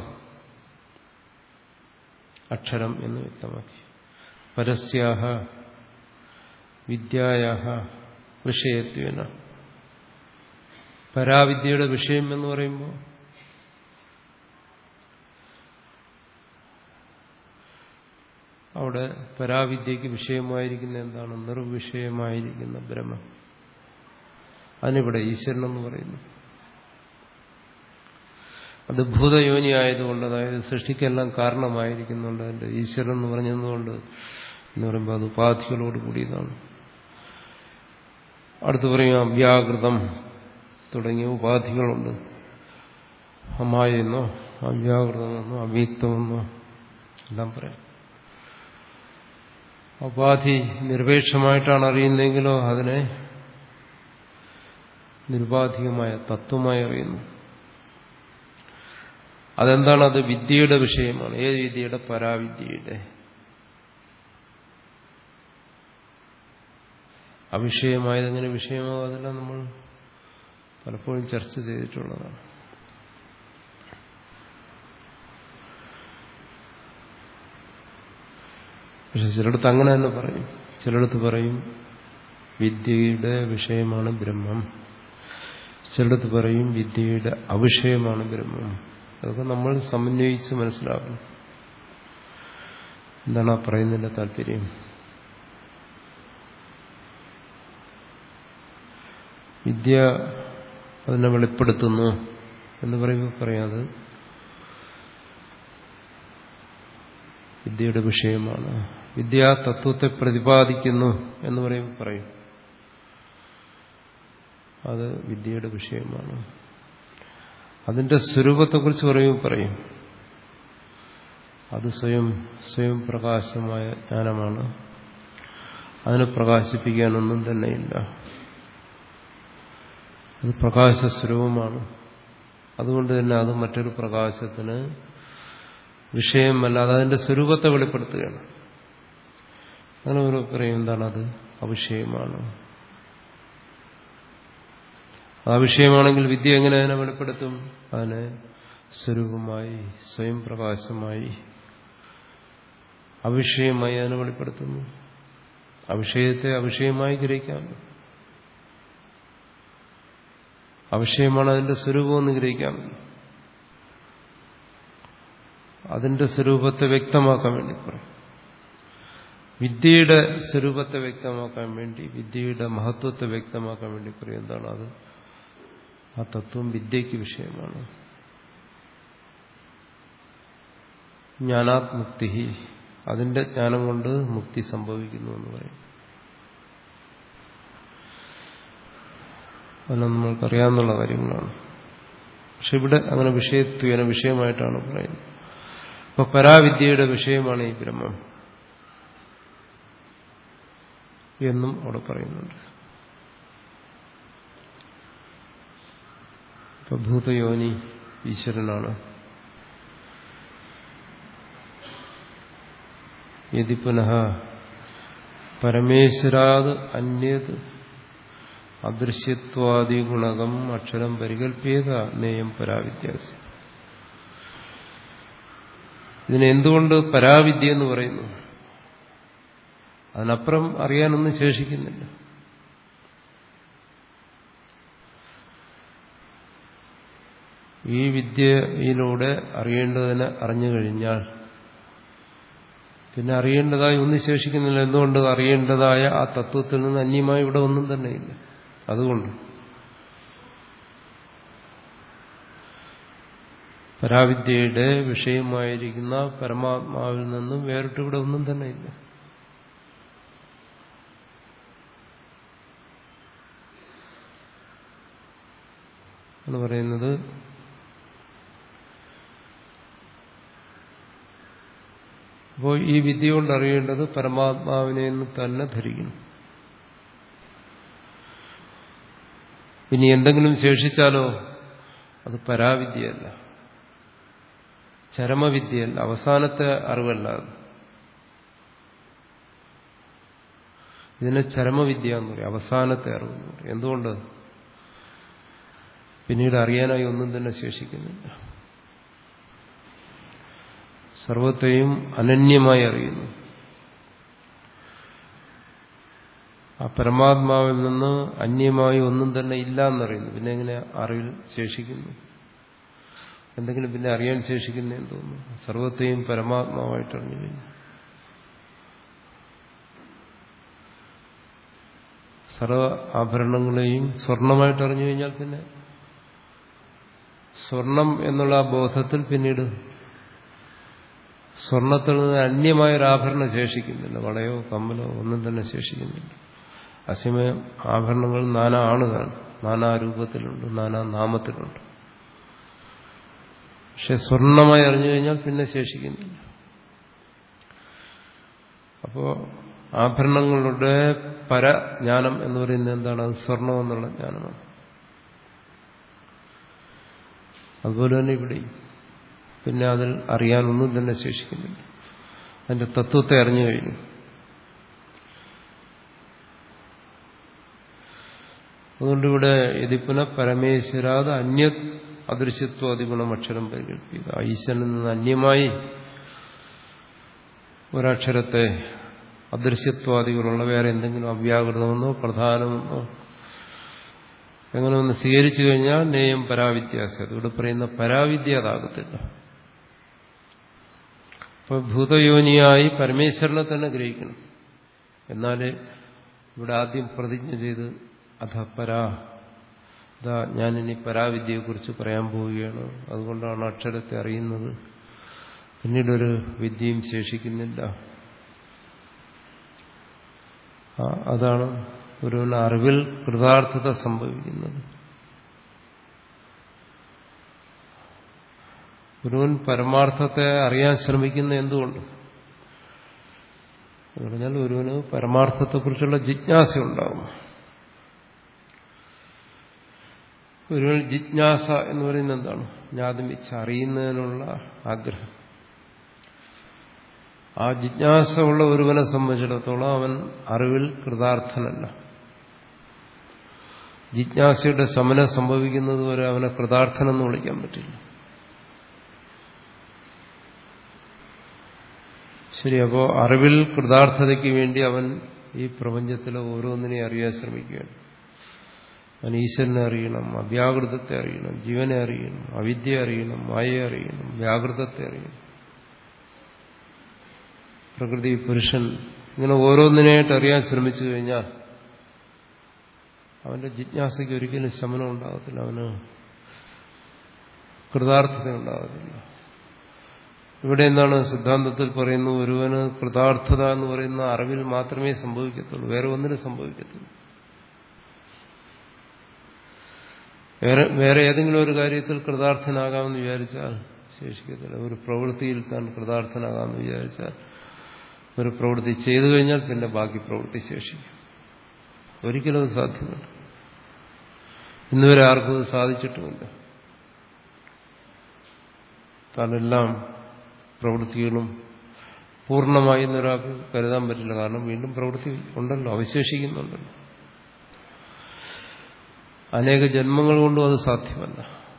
അക്ഷരം എന്ന് വ്യക്തമാക്കി പരസ്യാഹ വിദ്യായാഹ വിഷയത്വന പരാവിദ്യയുടെ വിഷയം എന്ന് പറയുമ്പോൾ അവിടെ പരാവിദ്യക്ക് വിഷയമായിരിക്കുന്ന എന്താണ് നിർവിഷയമായിരിക്കുന്ന ബ്രഹ്മം അതിനിവിടെ ഈശ്വരൻ എന്ന് പറയുന്നു അത് ഭൂതയോനി ആയതുകൊണ്ട് അതായത് സൃഷ്ടിക്കെല്ലാം കാരണമായിരിക്കുന്നുണ്ട് അതിന്റെ ഈശ്വരൻ എന്ന് പറഞ്ഞതുകൊണ്ട് എന്ന് പറയുമ്പോൾ അത് ഉപാധികളോട് കൂടിയതാണ് അടുത്ത് പറയും അവ്യാകൃതം തുടങ്ങിയ ഉപാധികളുണ്ട് അമായെന്നോ അവ്യാകൃതമെന്നോ അവ്യക്തമെന്നോ എല്ലാം പറയാം ഉപാധി നിരപേക്ഷമായിട്ടാണ് അറിയുന്നതെങ്കിലോ അതിനെ നിരുപാധികമായ തത്വമായി അറിയുന്നു അതെന്താണ് അത് വിദ്യയുടെ വിഷയമാണ് ഏത് വിദ്യയുടെ പരാവിദ്യയുടെ അവിഷയമായതെങ്ങനെ വിഷയമാകാതില്ല നമ്മൾ പലപ്പോഴും ചർച്ച ചെയ്തിട്ടുള്ളതാണ് പക്ഷെ ചിലടത്ത് അങ്ങനെ തന്നെ പറയും ചിലടത്ത് പറയും വിദ്യയുടെ വിഷയമാണ് ബ്രഹ്മം ചിലടത്ത് പറയും വിദ്യയുടെ അവിഷയമാണ് ബ്രഹ്മം അതൊക്കെ നമ്മൾ സമന്വയിച്ച് മനസ്സിലാക്കണം എന്താണ് ആ പറയുന്നതിന്റെ താല്പര്യം വിദ്യ അതിനെ വെളിപ്പെടുത്തുന്നു എന്ന് പറയുമ്പോൾ പറയാത് വിദ്യയുടെ വിഷയമാണ് വിദ്യാ തത്വത്തെ പ്രതിപാദിക്കുന്നു എന്ന് പറയുമ്പോൾ പറയും അത് വിദ്യയുടെ വിഷയമാണ് അതിന്റെ സ്വരൂപത്തെക്കുറിച്ച് പറയുമ്പോൾ പറയും അത് സ്വയം സ്വയം പ്രകാശമായ ജ്ഞാനമാണ് അതിനെ പ്രകാശിപ്പിക്കാനൊന്നും തന്നെയില്ല അത് പ്രകാശസ്വരൂപമാണ് അതുകൊണ്ട് തന്നെ അത് മറ്റൊരു പ്രകാശത്തിന് വിഷയമല്ല അത് അതിന്റെ സ്വരൂപത്തെ വെളിപ്പെടുത്തുകയാണ് അങ്ങനെ ഒരു പറയും എന്താണ് അത് അവിഷയമാണ് ആ വിഷയമാണെങ്കിൽ വിദ്യ എങ്ങനെ അതിനെ വെളിപ്പെടുത്തും അതിനെ സ്വരൂപമായി സ്വയം പ്രകാശമായി അവിഷയമായി അതിനെ വെളിപ്പെടുത്തുന്നു അവിഷയത്തെ അവിഷയമായി ഗ്രഹിക്കാം അവിഷയമാണ് അതിന്റെ സ്വരൂപമെന്ന് ഗ്രഹിക്കാം അതിന്റെ സ്വരൂപത്തെ വ്യക്തമാക്കാൻ വേണ്ടി പറയും വിദ്യയുടെ സ്വരൂപത്തെ വ്യക്തമാക്കാൻ വേണ്ടി വിദ്യയുടെ മഹത്വത്തെ വ്യക്തമാക്കാൻ വേണ്ടി പറയും എന്താണ് അത് ആ തത്വം വിദ്യയ്ക്ക് വിഷയമാണ് ജ്ഞാനാത് മുക്തി അതിന്റെ ജ്ഞാനം കൊണ്ട് മുക്തി സംഭവിക്കുന്നു എന്ന് പറയും അതെല്ലാം നമ്മൾക്കറിയാവുന്ന കാര്യങ്ങളാണ് പക്ഷെ ഇവിടെ അങ്ങനെ വിഷയത്വേന വിഷയമായിട്ടാണ് പറയുന്നത് അപ്പൊ പരാവിദ്യയുടെ വിഷയമാണ് ഈ ബ്രഹ്മം എന്നും അവിടെ പറയുന്നുണ്ട് ഇപ്പൊ ഭൂതയോനി ഈശ്വരനാണ് യതി പുനഃ പരമേശ്വരാത് അന്യത് അദൃശ്യത്വാദി ഗുണകം അക്ഷരം പരികല്പിയത നേയം പരാവിദ്യാസി ഇതിനെ എന്തുകൊണ്ട് പരാവിദ്യ എന്ന് പറയുന്നു അതിനപ്പുറം അറിയാനൊന്നും ശേഷിക്കുന്നില്ല ഈ വിദ്യയിലൂടെ അറിയേണ്ടതിനെ അറിഞ്ഞു കഴിഞ്ഞാൽ പിന്നെ അറിയേണ്ടതായി ഒന്നും ശേഷിക്കുന്നില്ല എന്തുകൊണ്ട് അറിയേണ്ടതായ ആ തത്വത്തിൽ നിന്ന് അന്യമായി ഇവിടെ ഒന്നും തന്നെയില്ല അതുകൊണ്ട് പരാവിദ്യയുടെ വിഷയമായിരിക്കുന്ന പരമാത്മാവിൽ നിന്നും വേറിട്ട് ഇവിടെ ഒന്നും തന്നെയില്ല എന്ന് പറയുന്നത് അപ്പോൾ ഈ വിദ്യ കൊണ്ട് അറിയേണ്ടത് പരമാത്മാവിനെ തന്നെ ധരിക്കണം ഇനി എന്തെങ്കിലും ശേഷിച്ചാലോ അത് പരാവിദ്യയല്ല ചരമവിദ്യയല്ല അവസാനത്തെ അറിവല്ല അത് ഇതിനെ ചരമവിദ്യ എന്ന് പറയും അവസാനത്തെ അറിവ് എന്ന് പറയും എന്തുകൊണ്ട് പിന്നീട് അറിയാനായി ഒന്നും തന്നെ ശേഷിക്കുന്നില്ല സർവത്തെയും അനന്യമായി അറിയുന്നു ആ പരമാത്മാവിൽ നിന്ന് അന്യമായി ഒന്നും തന്നെ ഇല്ല എന്നറിയുന്നു പിന്നെ എങ്ങനെ അറിവിൽ ശേഷിക്കുന്നു എന്തെങ്കിലും പിന്നെ അറിയാൻ ശേഷിക്കുന്നതെന്ന് തോന്നുന്നു സർവത്തെയും പരമാത്മാവായിട്ട് അറിഞ്ഞു കഴിഞ്ഞു സർവ ആഭരണങ്ങളെയും സ്വർണമായിട്ട് അറിഞ്ഞു കഴിഞ്ഞാൽ പിന്നെ സ്വർണം എന്നുള്ള ആ ബോധത്തിൽ പിന്നീട് സ്വർണത്തിൽ നിന്ന് അന്യമായ ഒരു ആഭരണം ശേഷിക്കുന്നില്ല വളയോ കമ്മലോ ഒന്നും തന്നെ ശേഷിക്കുന്നില്ല അസമയം ആഭരണങ്ങൾ നാനാ ആളുകളാണ് നാനാ രൂപത്തിലുണ്ട് നാനാ നാമത്തിലുണ്ട് പക്ഷെ സ്വർണമായി അറിഞ്ഞു കഴിഞ്ഞാൽ പിന്നെ ശേഷിക്കുന്നില്ല അപ്പോ ആഭരണങ്ങളുടെ പരജ്ഞാനം എന്ന് പറയുന്നത് എന്താണ് അത് സ്വർണം എന്നുള്ള ജ്ഞാനമാണ് അതുപോലെ തന്നെ ഇവിടെയും പിന്നെ അതിൽ അറിയാനൊന്നും തന്നെ ശേഷിക്കുന്നില്ല അതിന്റെ തത്വത്തെ അറിഞ്ഞു കഴിഞ്ഞു അതുകൊണ്ട് ഇവിടെ ഇതിപ്പുന പരമേശ്വരാത് അന്യ അദൃശ്യത്വ അതിഗുണം അക്ഷരം പരികൽപ്പിക്കുക ഈശ്വരനിൽ നിന്ന് അന്യമായി ഒരക്ഷരത്തെ അദൃശ്യത്വാദികളുള്ള വേറെ എന്തെങ്കിലും അവ്യാകൃതമെന്നോ പ്രധാനമെന്നോ എങ്ങനെ ഒന്ന് സ്വീകരിച്ചു കഴിഞ്ഞാൽ നേയം പരാവിദ്യാസം ഇവിടെ പറയുന്ന പരാവിദ്യ അതാകത്തില്ല അപ്പൊ ഭൂതയോനിയായി പരമേശ്വരനെ തന്നെ ഗ്രഹിക്കണം എന്നാലേ ഇവിടെ ആദ്യം പ്രതിജ്ഞ ചെയ്ത് അധ പരാ ഇതാ ഞാനിനി പരാവിദ്യയെക്കുറിച്ച് പറയാൻ പോവുകയാണ് അതുകൊണ്ടാണ് അക്ഷരത്തെ അറിയുന്നത് പിന്നീടൊരു വിദ്യയും ശേഷിക്കുന്നില്ല അതാണ് ഒരുവന് അറിവിൽ കൃതാർത്ഥത സംഭവിക്കുന്നത് ഒരുവൻ പരമാർത്ഥത്തെ അറിയാൻ ശ്രമിക്കുന്ന എന്തുകൊണ്ട് എന്ന് പറഞ്ഞാൽ ഒരുവന് പരമാർത്ഥത്തെക്കുറിച്ചുള്ള ജിജ്ഞാസ ഉണ്ടാവും ഒരുവൻ ജിജ്ഞാസ എന്ന് പറയുന്നത് എന്താണ് ജ്ഞാതമിച്ച അറിയുന്നതിനുള്ള ആഗ്രഹം ആ ജിജ്ഞാസ ഉള്ള ഒരുവനെ സംബന്ധിച്ചിടത്തോളം അവൻ അറിവിൽ കൃതാർത്ഥനല്ല ജിജ്ഞാസയുടെ ശമനം സംഭവിക്കുന്നത് വരെ അവനെ കൃതാർത്ഥനെന്ന് വിളിക്കാൻ പറ്റില്ല ശരി അപ്പോ അറിവിൽ കൃതാർത്ഥതയ്ക്ക് വേണ്ടി അവൻ ഈ പ്രപഞ്ചത്തിലെ ഓരോന്നിനെ അറിയാൻ ശ്രമിക്കുകയാണ് അവൻ ഈശ്വരനെ അറിയണം അവ്യാകൃതത്തെ അറിയണം ജീവനെ അറിയണം അവിദ്യ അറിയണം മായയെ അറിയണം വ്യാകൃതത്തെ അറിയണം പ്രകൃതി പുരുഷൻ ഇങ്ങനെ ഓരോന്നിനെയായിട്ട് അറിയാൻ ശ്രമിച്ചു കഴിഞ്ഞാൽ അവന്റെ ജിജ്ഞാസയ്ക്ക് ഒരിക്കലും ശമനം ഉണ്ടാകത്തില്ല അവന് കൃതാർത്ഥത ഉണ്ടാകത്തില്ല ഇവിടെ എന്താണ് സിദ്ധാന്തത്തിൽ പറയുന്നത് ഒരുവന് കൃതാർത്ഥത എന്ന് പറയുന്ന അറിവിൽ മാത്രമേ സംഭവിക്കത്തുള്ളൂ വേറെ ഒന്നിനും സംഭവിക്കത്തില്ല വേറെ വേറെ ഏതെങ്കിലും ഒരു കാര്യത്തിൽ കൃതാർത്ഥനാകാമെന്ന് വിചാരിച്ചാൽ ശേഷിക്കത്തില്ല ഒരു പ്രവൃത്തിയിൽ താൻ കൃതാർത്ഥനാകാമെന്ന് വിചാരിച്ചാൽ ഒരു പ്രവൃത്തി ചെയ്തു കഴിഞ്ഞാൽ പിന്നെ ബാക്കി പ്രവൃത്തി ശേഷിക്കും ഒരിക്കലും അത് സാധ്യമല്ല ഇന്നുവരെ ആർക്കും അത് സാധിച്ചിട്ടുമില്ല താനെല്ലാം പ്രവൃത്തികളും പൂർണ്ണമായി ഒരാൾക്ക് കരുതാൻ പറ്റില്ല കാരണം വീണ്ടും പ്രവൃത്തി ഉണ്ടല്ലോ അവശേഷിക്കുന്നുണ്ടല്ലോ അനേക ജന്മങ്ങൾ കൊണ്ടും അത് സാധ്യമല്ല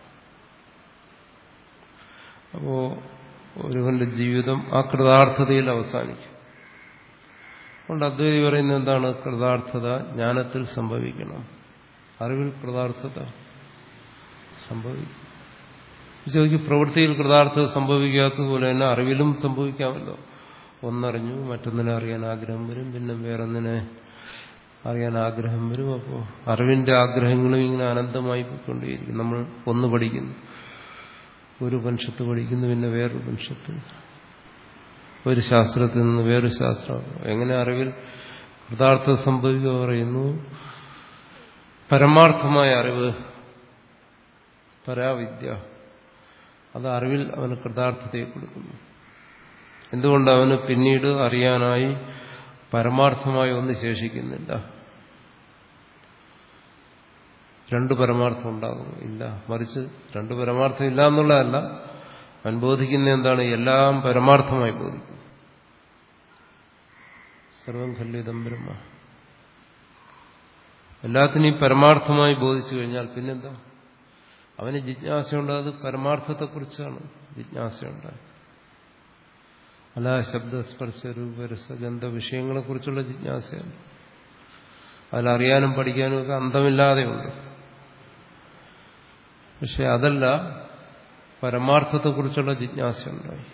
അപ്പോ ഒരുവന്റെ ജീവിതം ആ കൃതാർത്ഥതയിൽ അവസാനിക്കും അതുകൊണ്ട് അദ്വൈതി പറയുന്നത് എന്താണ് കൃതാർത്ഥത ജ്ഞാനത്തിൽ സംഭവിക്കണം അറിവിൽ കൃതാർത്ഥത സംഭവിക്കും ചോദിക്കും പ്രവൃത്തിയിൽ കൃതാർത്ഥത സംഭവിക്കാത്തതുപോലെ തന്നെ അറിവിലും സംഭവിക്കാമല്ലോ ഒന്നറിഞ്ഞു മറ്റൊന്നിനെ അറിയാൻ ആഗ്രഹം വരും പിന്നെ വേറൊന്നിനെ അറിയാൻ ആഗ്രഹം വരും അപ്പോൾ അറിവിന്റെ ആഗ്രഹങ്ങളും ഇങ്ങനെ അനന്തമായി പോയിക്കൊണ്ടേയിരിക്കും നമ്മൾ ഒന്ന് പഠിക്കുന്നു ഒരു ഉപനിഷത്ത് പഠിക്കുന്നു പിന്നെ വേറൊരു ഉപനിഷത്ത് ഒരു ശാസ്ത്രത്തിൽ നിന്ന് വേറൊരു ശാസ്ത്രം എങ്ങനെ അറിവിൽ കൃതാർത്ഥത സംഭവിക്കുക പറയുന്നു പരമാർത്ഥമായ അറിവ് പരാവിദ്യ അത് അറിവിൽ അവന് കൃതാർത്ഥതയെ കൊടുക്കുന്നു എന്തുകൊണ്ട് അവന് പിന്നീട് അറിയാനായി പരമാർത്ഥമായി ഒന്നും ശേഷിക്കുന്നില്ല രണ്ട് പരമാർത്ഥം ഉണ്ടാകും ഇല്ല മറിച്ച് രണ്ട് പരമാർത്ഥം ഇല്ല എന്നുള്ളതല്ല അവൻ ബോധിക്കുന്ന എന്താണ് എല്ലാം പരമാർത്ഥമായി ബോധിക്കും സർവം ഖല്ലിതം ബ്രഹ്മ എല്ലാത്തിനെയും പരമാർത്ഥമായി ബോധിച്ചു കഴിഞ്ഞാൽ പിന്നെന്താ അവന് ജിജ്ഞാസയുണ്ട് അത് പരമാർത്ഥത്തെക്കുറിച്ചാണ് ജിജ്ഞാസയുണ്ടായത് അല്ല ശബ്ദസ്പർശ രൂപരസഗന്ധ വിഷയങ്ങളെക്കുറിച്ചുള്ള ജിജ്ഞാസയാണ് അതിലറിയാനും പഠിക്കാനും ഒക്കെ അന്തമില്ലാതെയുണ്ട് പക്ഷെ അതല്ല പരമാർത്ഥത്തെക്കുറിച്ചുള്ള ജിജ്ഞാസ ഉണ്ടായി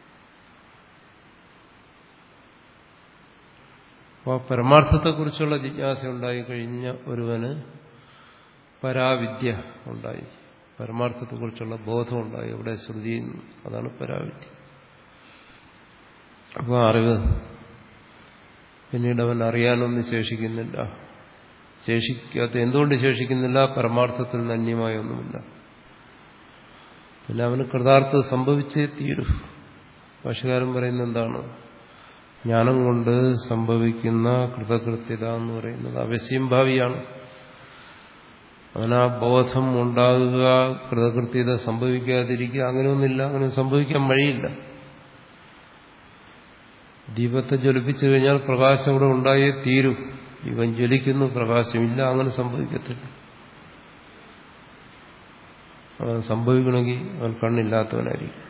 അപ്പോൾ പരമാർത്ഥത്തെക്കുറിച്ചുള്ള ജിജ്ഞാസ ഉണ്ടായി കഴിഞ്ഞ ഒരുവന് പരാവിദ്യ ഉണ്ടായി പരമാർത്ഥത്തെക്കുറിച്ചുള്ള ബോധം ഉണ്ടായി ഇവിടെ ശ്രുതി അതാണ് പരാവിദ്യ അപ്പോൾ അറിവ് പിന്നീട് അവൻ അറിയാനൊന്നും ശേഷിക്കുന്നില്ല ശേഷിക്കാത്ത എന്തുകൊണ്ട് ശേഷിക്കുന്നില്ല പരമാർത്ഥത്തിൽ നിന്ന് അന്യമായ ഒന്നുമില്ല പിന്നെ അവന് കൃതാർത്ഥത സംഭവിച്ചേ തീരൂ ഭാഷകാരൻ പറയുന്നത് എന്താണ് ജ്ഞാനം കൊണ്ട് സംഭവിക്കുന്ന കൃതകൃത്യത എന്ന് പറയുന്നത് അവശ്യം ഭാവിയാണ് അവനാ ബോധം ഉണ്ടാകുക കൃതകൃത്യത സംഭവിക്കാതിരിക്കുക അങ്ങനെയൊന്നുമില്ല അങ്ങനെ സംഭവിക്കാൻ വഴിയില്ല ദീപത്തെ ജ്വലിപ്പിച്ചു കഴിഞ്ഞാൽ പ്രകാശം ഇവിടെ ഉണ്ടായേ തീരൂ ഇവൻ ജ്വലിക്കുന്നു പ്രകാശമില്ല അങ്ങനെ സംഭവിക്കത്തില്ല അവൻ സംഭവിക്കണമെങ്കിൽ അവൻ കണ്ണില്ലാത്തവനായിരിക്കും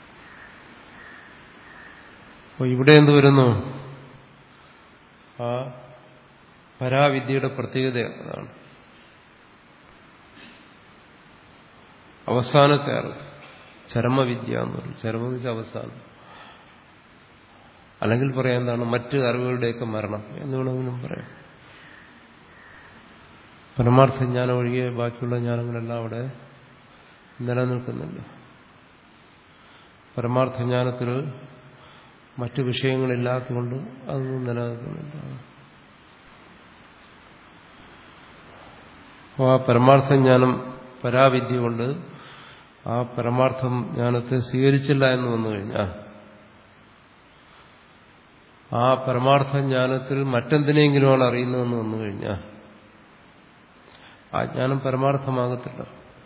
അപ്പോൾ ഇവിടെ എന്ത് വരുന്നു ആ പരാവിദ്യയുടെ പ്രത്യേകത അതാണ് അവസാനത്തെ അറിവ് ചരമവിദ്യ എന്ന് പറയും ചരമവിദ്യ അവസാനം അല്ലെങ്കിൽ പറയാൻ എന്താണ് മറ്റ് അറിവുകളുടെയൊക്കെ മരണം എന്ന് വേണമെങ്കിലും പറയാം പരമാർത്ഥ ജ്ഞാനം ഒഴികെ ബാക്കിയുള്ള ജ്ഞാനങ്ങളെല്ലാം അവിടെ നിലനിൽക്കുന്നുണ്ട് പരമാർത്ഥ ജ്ഞാനത്തിൽ മറ്റു വിഷയങ്ങളില്ലാത്തതുകൊണ്ട് അതൊന്നും നിലനിൽക്കുന്നുണ്ട് അപ്പോൾ ആ പരമാർത്ഥ ജ്ഞാനം പരാവിദ്യ കൊണ്ട് ആ പരമാർത്ഥം ജ്ഞാനത്തെ സ്വീകരിച്ചില്ല എന്ന് വന്നു കഴിഞ്ഞാൽ ആ പരമാർത്ഥ ജ്ഞാനത്തിൽ മറ്റെന്തിനെങ്കിലുമാണ് അറിയുന്നതെന്ന് വന്നു കഴിഞ്ഞാൽ ആ ജ്ഞാനം പരമാർത്ഥമാകത്തില്ല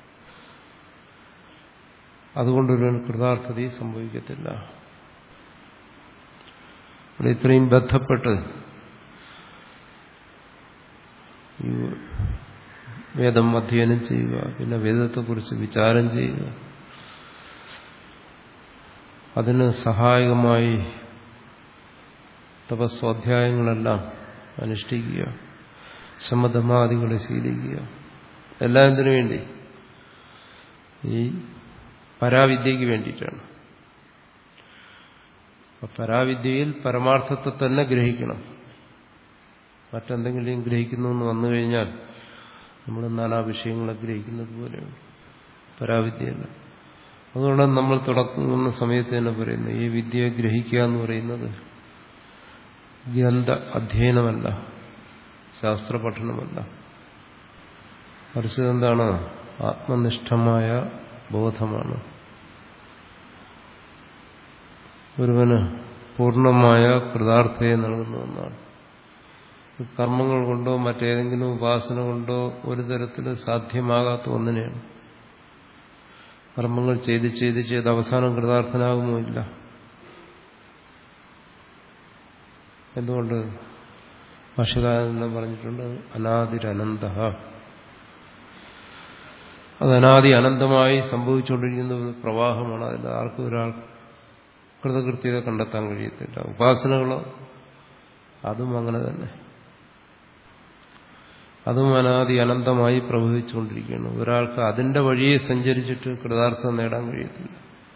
അതുകൊണ്ടൊരു കൃതാർത്ഥത സംഭവിക്കത്തില്ല ഇവിടെ ഇത്രയും ബന്ധപ്പെട്ട് ഈ വേദം അധ്യയനം ചെയ്യുക പിന്നെ വേദത്തെക്കുറിച്ച് വിചാരം ചെയ്യുക അതിന് സഹായകമായി തപസ്വാധ്യായങ്ങളെല്ലാം അനുഷ്ഠിക്കുക ശമധമാദികളെ ശീലിക്കുക എല്ലാം എന്തിനു വേണ്ടി ഈ പരാവിദ്യക്ക് വേണ്ടിയിട്ടാണ് അപ്പൊ പരാവിദ്യയിൽ പരമാർത്ഥത്തെ തന്നെ ഗ്രഹിക്കണം മറ്റെന്തെങ്കിലും ഗ്രഹിക്കുന്നു എന്ന് വന്നു കഴിഞ്ഞാൽ നമ്മൾ നാനാ വിഷയങ്ങളെ ഗ്രഹിക്കുന്നത് പോലെയാണ് പരാവിദ്യയല്ല അതുകൊണ്ടാണ് നമ്മൾ തുടങ്ങുന്ന സമയത്ത് തന്നെ പറയുന്നത് ഈ വിദ്യയെ ഗ്രഹിക്കുക എന്ന് പറയുന്നത് ഗ്രന്ഥ അധ്യയനമല്ല ശാസ്ത്ര പഠനമല്ല മറിച്ച് എന്താണ് ആത്മനിഷ്ഠമായ ബോധമാണ് ഒരുവന് പൂർണ്ണമായ കൃതാർത്ഥയെ നൽകുന്ന ഒന്നാണ് കർമ്മങ്ങൾ കൊണ്ടോ മറ്റേതെങ്കിലും ഉപാസന കൊണ്ടോ ഒരു തരത്തിൽ സാധ്യമാകാത്ത ഒന്നിനെയാണ് കർമ്മങ്ങൾ ചെയ്ത് ചെയ്ത് ചെയ്ത് അവസാനം കൃതാർത്ഥനാകുമോ ഇല്ല എന്തുകൊണ്ട് ഭാഷകാരനെല്ലാം പറഞ്ഞിട്ടുണ്ട് അനാദിരനന്ത അത് അനാദി അനന്തമായി സംഭവിച്ചുകൊണ്ടിരിക്കുന്ന ഒരു പ്രവാഹമാണ് അതിൽ ആർക്കും ഒരാൾ കൃതകൃത്യത കണ്ടെത്താൻ കഴിയത്തില്ല ഉപാസനകളോ അതും അങ്ങനെ തന്നെ അതും അനാദി അനന്തമായി പ്രവഹിച്ചുകൊണ്ടിരിക്കുകയാണ് ഒരാൾക്ക് അതിന്റെ വഴിയെ സഞ്ചരിച്ചിട്ട് കൃതാർത്ഥം നേടാൻ കഴിയത്തില്ല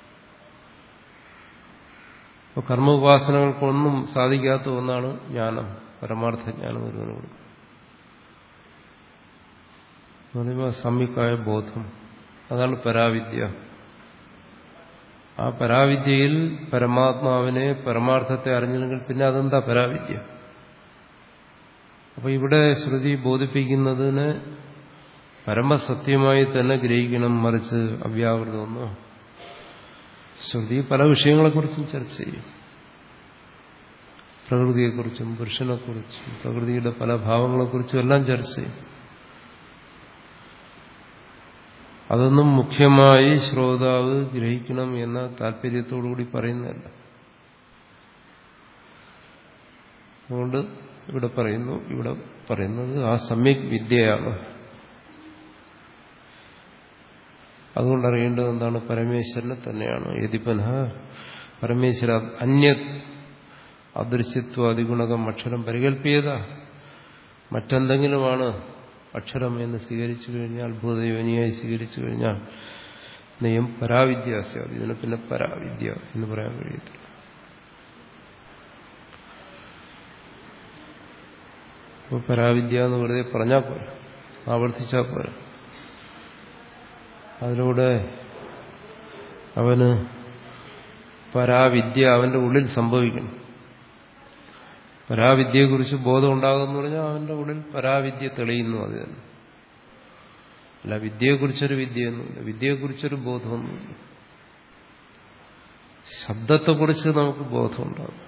അപ്പോൾ കർമ്മ ഉപാസനകൾക്കൊന്നും സാധിക്കാത്ത ഒന്നാണ് ജ്ഞാനം പരമാർത്ഥ ജ്ഞാനം ഒരുവനോട് പറയുമ്പോൾ സമ്യക്കായ ബോധം അതാണ് പരാവിദ്യ ആ പരാവിദ്യയിൽ പരമാത്മാവിനെ പരമാർത്ഥത്തെ അറിഞ്ഞില്ലെങ്കിൽ പിന്നെ അതെന്താ പരാവിദ്യ അപ്പൊ ഇവിടെ ശ്രുതി ബോധിപ്പിക്കുന്നതിന് പരമസത്യമായി തന്നെ ഗ്രഹിക്കണം മറിച്ച് അവ്യാകൃതമൊന്നോ ശ്രുതി പല വിഷയങ്ങളെക്കുറിച്ചും ചർച്ച ചെയ്യും പ്രകൃതിയെക്കുറിച്ചും പുരുഷനെക്കുറിച്ചും പ്രകൃതിയുടെ പല ഭാവങ്ങളെക്കുറിച്ചും എല്ലാം ചർച്ച ചെയ്യും അതൊന്നും മുഖ്യമായി ശ്രോതാവ് ഗ്രഹിക്കണം എന്ന താല്പര്യത്തോടുകൂടി പറയുന്നതല്ല അതുകൊണ്ട് ഇവിടെ പറയുന്നു ഇവിടെ പറയുന്നത് ആ സമ്യക് വിദ്യയാണ് അതുകൊണ്ട് അറിയേണ്ടത് എന്താണ് പരമേശ്വരനെ തന്നെയാണ് യതിപന പരമേശ്വര അന്യ അദൃശ്യത്വാദിഗുണകം അക്ഷരം പരികല്പിയത മറ്റെന്തെങ്കിലുമാണ് അക്ഷരം എന്ന് സ്വീകരിച്ചു കഴിഞ്ഞാൽ ഭൂതയോനിയായി സ്വീകരിച്ചു കഴിഞ്ഞാൽ നെയ്യം പരാവിദ്യാസ്യാദി ഇതിനെ പിന്നെ പരാവിദ്യ എന്ന് പറയാൻ കഴിയത്തില്ല അപ്പോൾ പരാവിദ്യ എന്ന് വെറുതെ പറഞ്ഞാൽ പോരാ ആവർത്തിച്ചാൽ പോരാ അതിലൂടെ അവന് പരാവിദ്യ അവന്റെ ഉള്ളിൽ സംഭവിക്കണം പരാവിദ്യയെക്കുറിച്ച് ബോധം ഉണ്ടാകുമെന്ന് പറഞ്ഞാൽ അവന്റെ ഉള്ളിൽ പരാവിദ്യ തെളിയുന്നു അത് തന്നെ അല്ല വിദ്യയെക്കുറിച്ചൊരു വിദ്യയൊന്നുമില്ല വിദ്യയെക്കുറിച്ചൊരു ബോധമൊന്നുമില്ല ശബ്ദത്തെക്കുറിച്ച് നമുക്ക് ബോധമുണ്ടാകും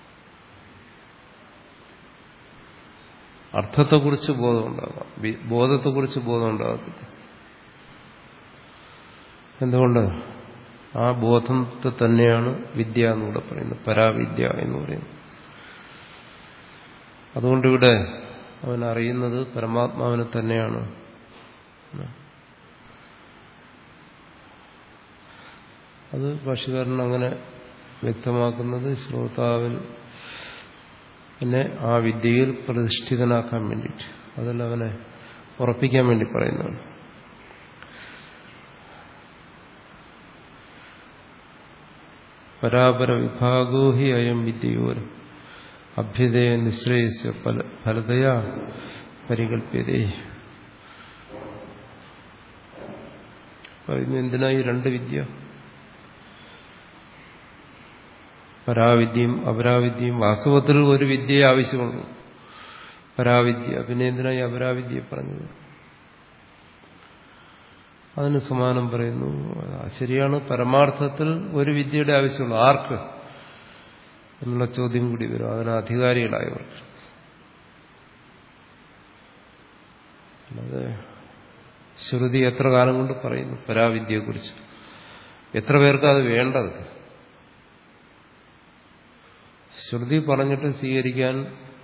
അർത്ഥത്തെക്കുറിച്ച് ബോധമുണ്ടാകാം ബോധത്തെക്കുറിച്ച് ബോധം ഉണ്ടാകത്തില്ല എന്തുകൊണ്ട് ആ ബോധത്തെ തന്നെയാണ് വിദ്യ എന്നിവിടെ പറയുന്നത് പരാവിദ്യ എന്ന് പറയുന്നത് അതുകൊണ്ടിവിടെ അവൻ അറിയുന്നത് പരമാത്മാവിനെ തന്നെയാണ് അത് ഭാഷകാരൻ അങ്ങനെ വ്യക്തമാക്കുന്നത് ശ്രോതാവിൽ പിന്നെ ആ വിദ്യയിൽ പ്രതിഷ്ഠിതനാക്കാൻ വേണ്ടിയിട്ട് അതിൽ അവനെ ഉറപ്പിക്കാൻ വേണ്ടി പറയുന്നതാണ് പരാപര വിഭാഗോ ഹി അയം വിദ്യയോരം അഭ്യുദയ നിശ്രയസ്യ ഫലതയാ പരികല്പ്യതേ എന്തിനാ ഈ രണ്ട് വിദ്യ പരാവിദ്യയും അപരാവിദ്യയും വാസ്തവത്തിൽ ഒരു വിദ്യയെ ആവശ്യമുള്ളൂ പരാവിദ്യ പിന്നെ എന്തിനായി അപരാവിദ്യയെ പറഞ്ഞത് അതിന് സമാനം പറയുന്നു ശരിയാണ് പരമാർത്ഥത്തിൽ ഒരു വിദ്യയുടെ ആവശ്യമുള്ളൂ ആർക്ക് എന്നുള്ള ചോദ്യം കൂടി വരും അതിന് അധികാരികളായവർക്ക് അല്ലാതെ ശ്രുതി എത്ര കാലം കൊണ്ട് പറയുന്നു പരാവിദ്യയെക്കുറിച്ച് എത്ര പേർക്ക് അത് വേണ്ടത് ശ്രുതി പറഞ്ഞിട്ട് സ്വീകരിക്കാൻ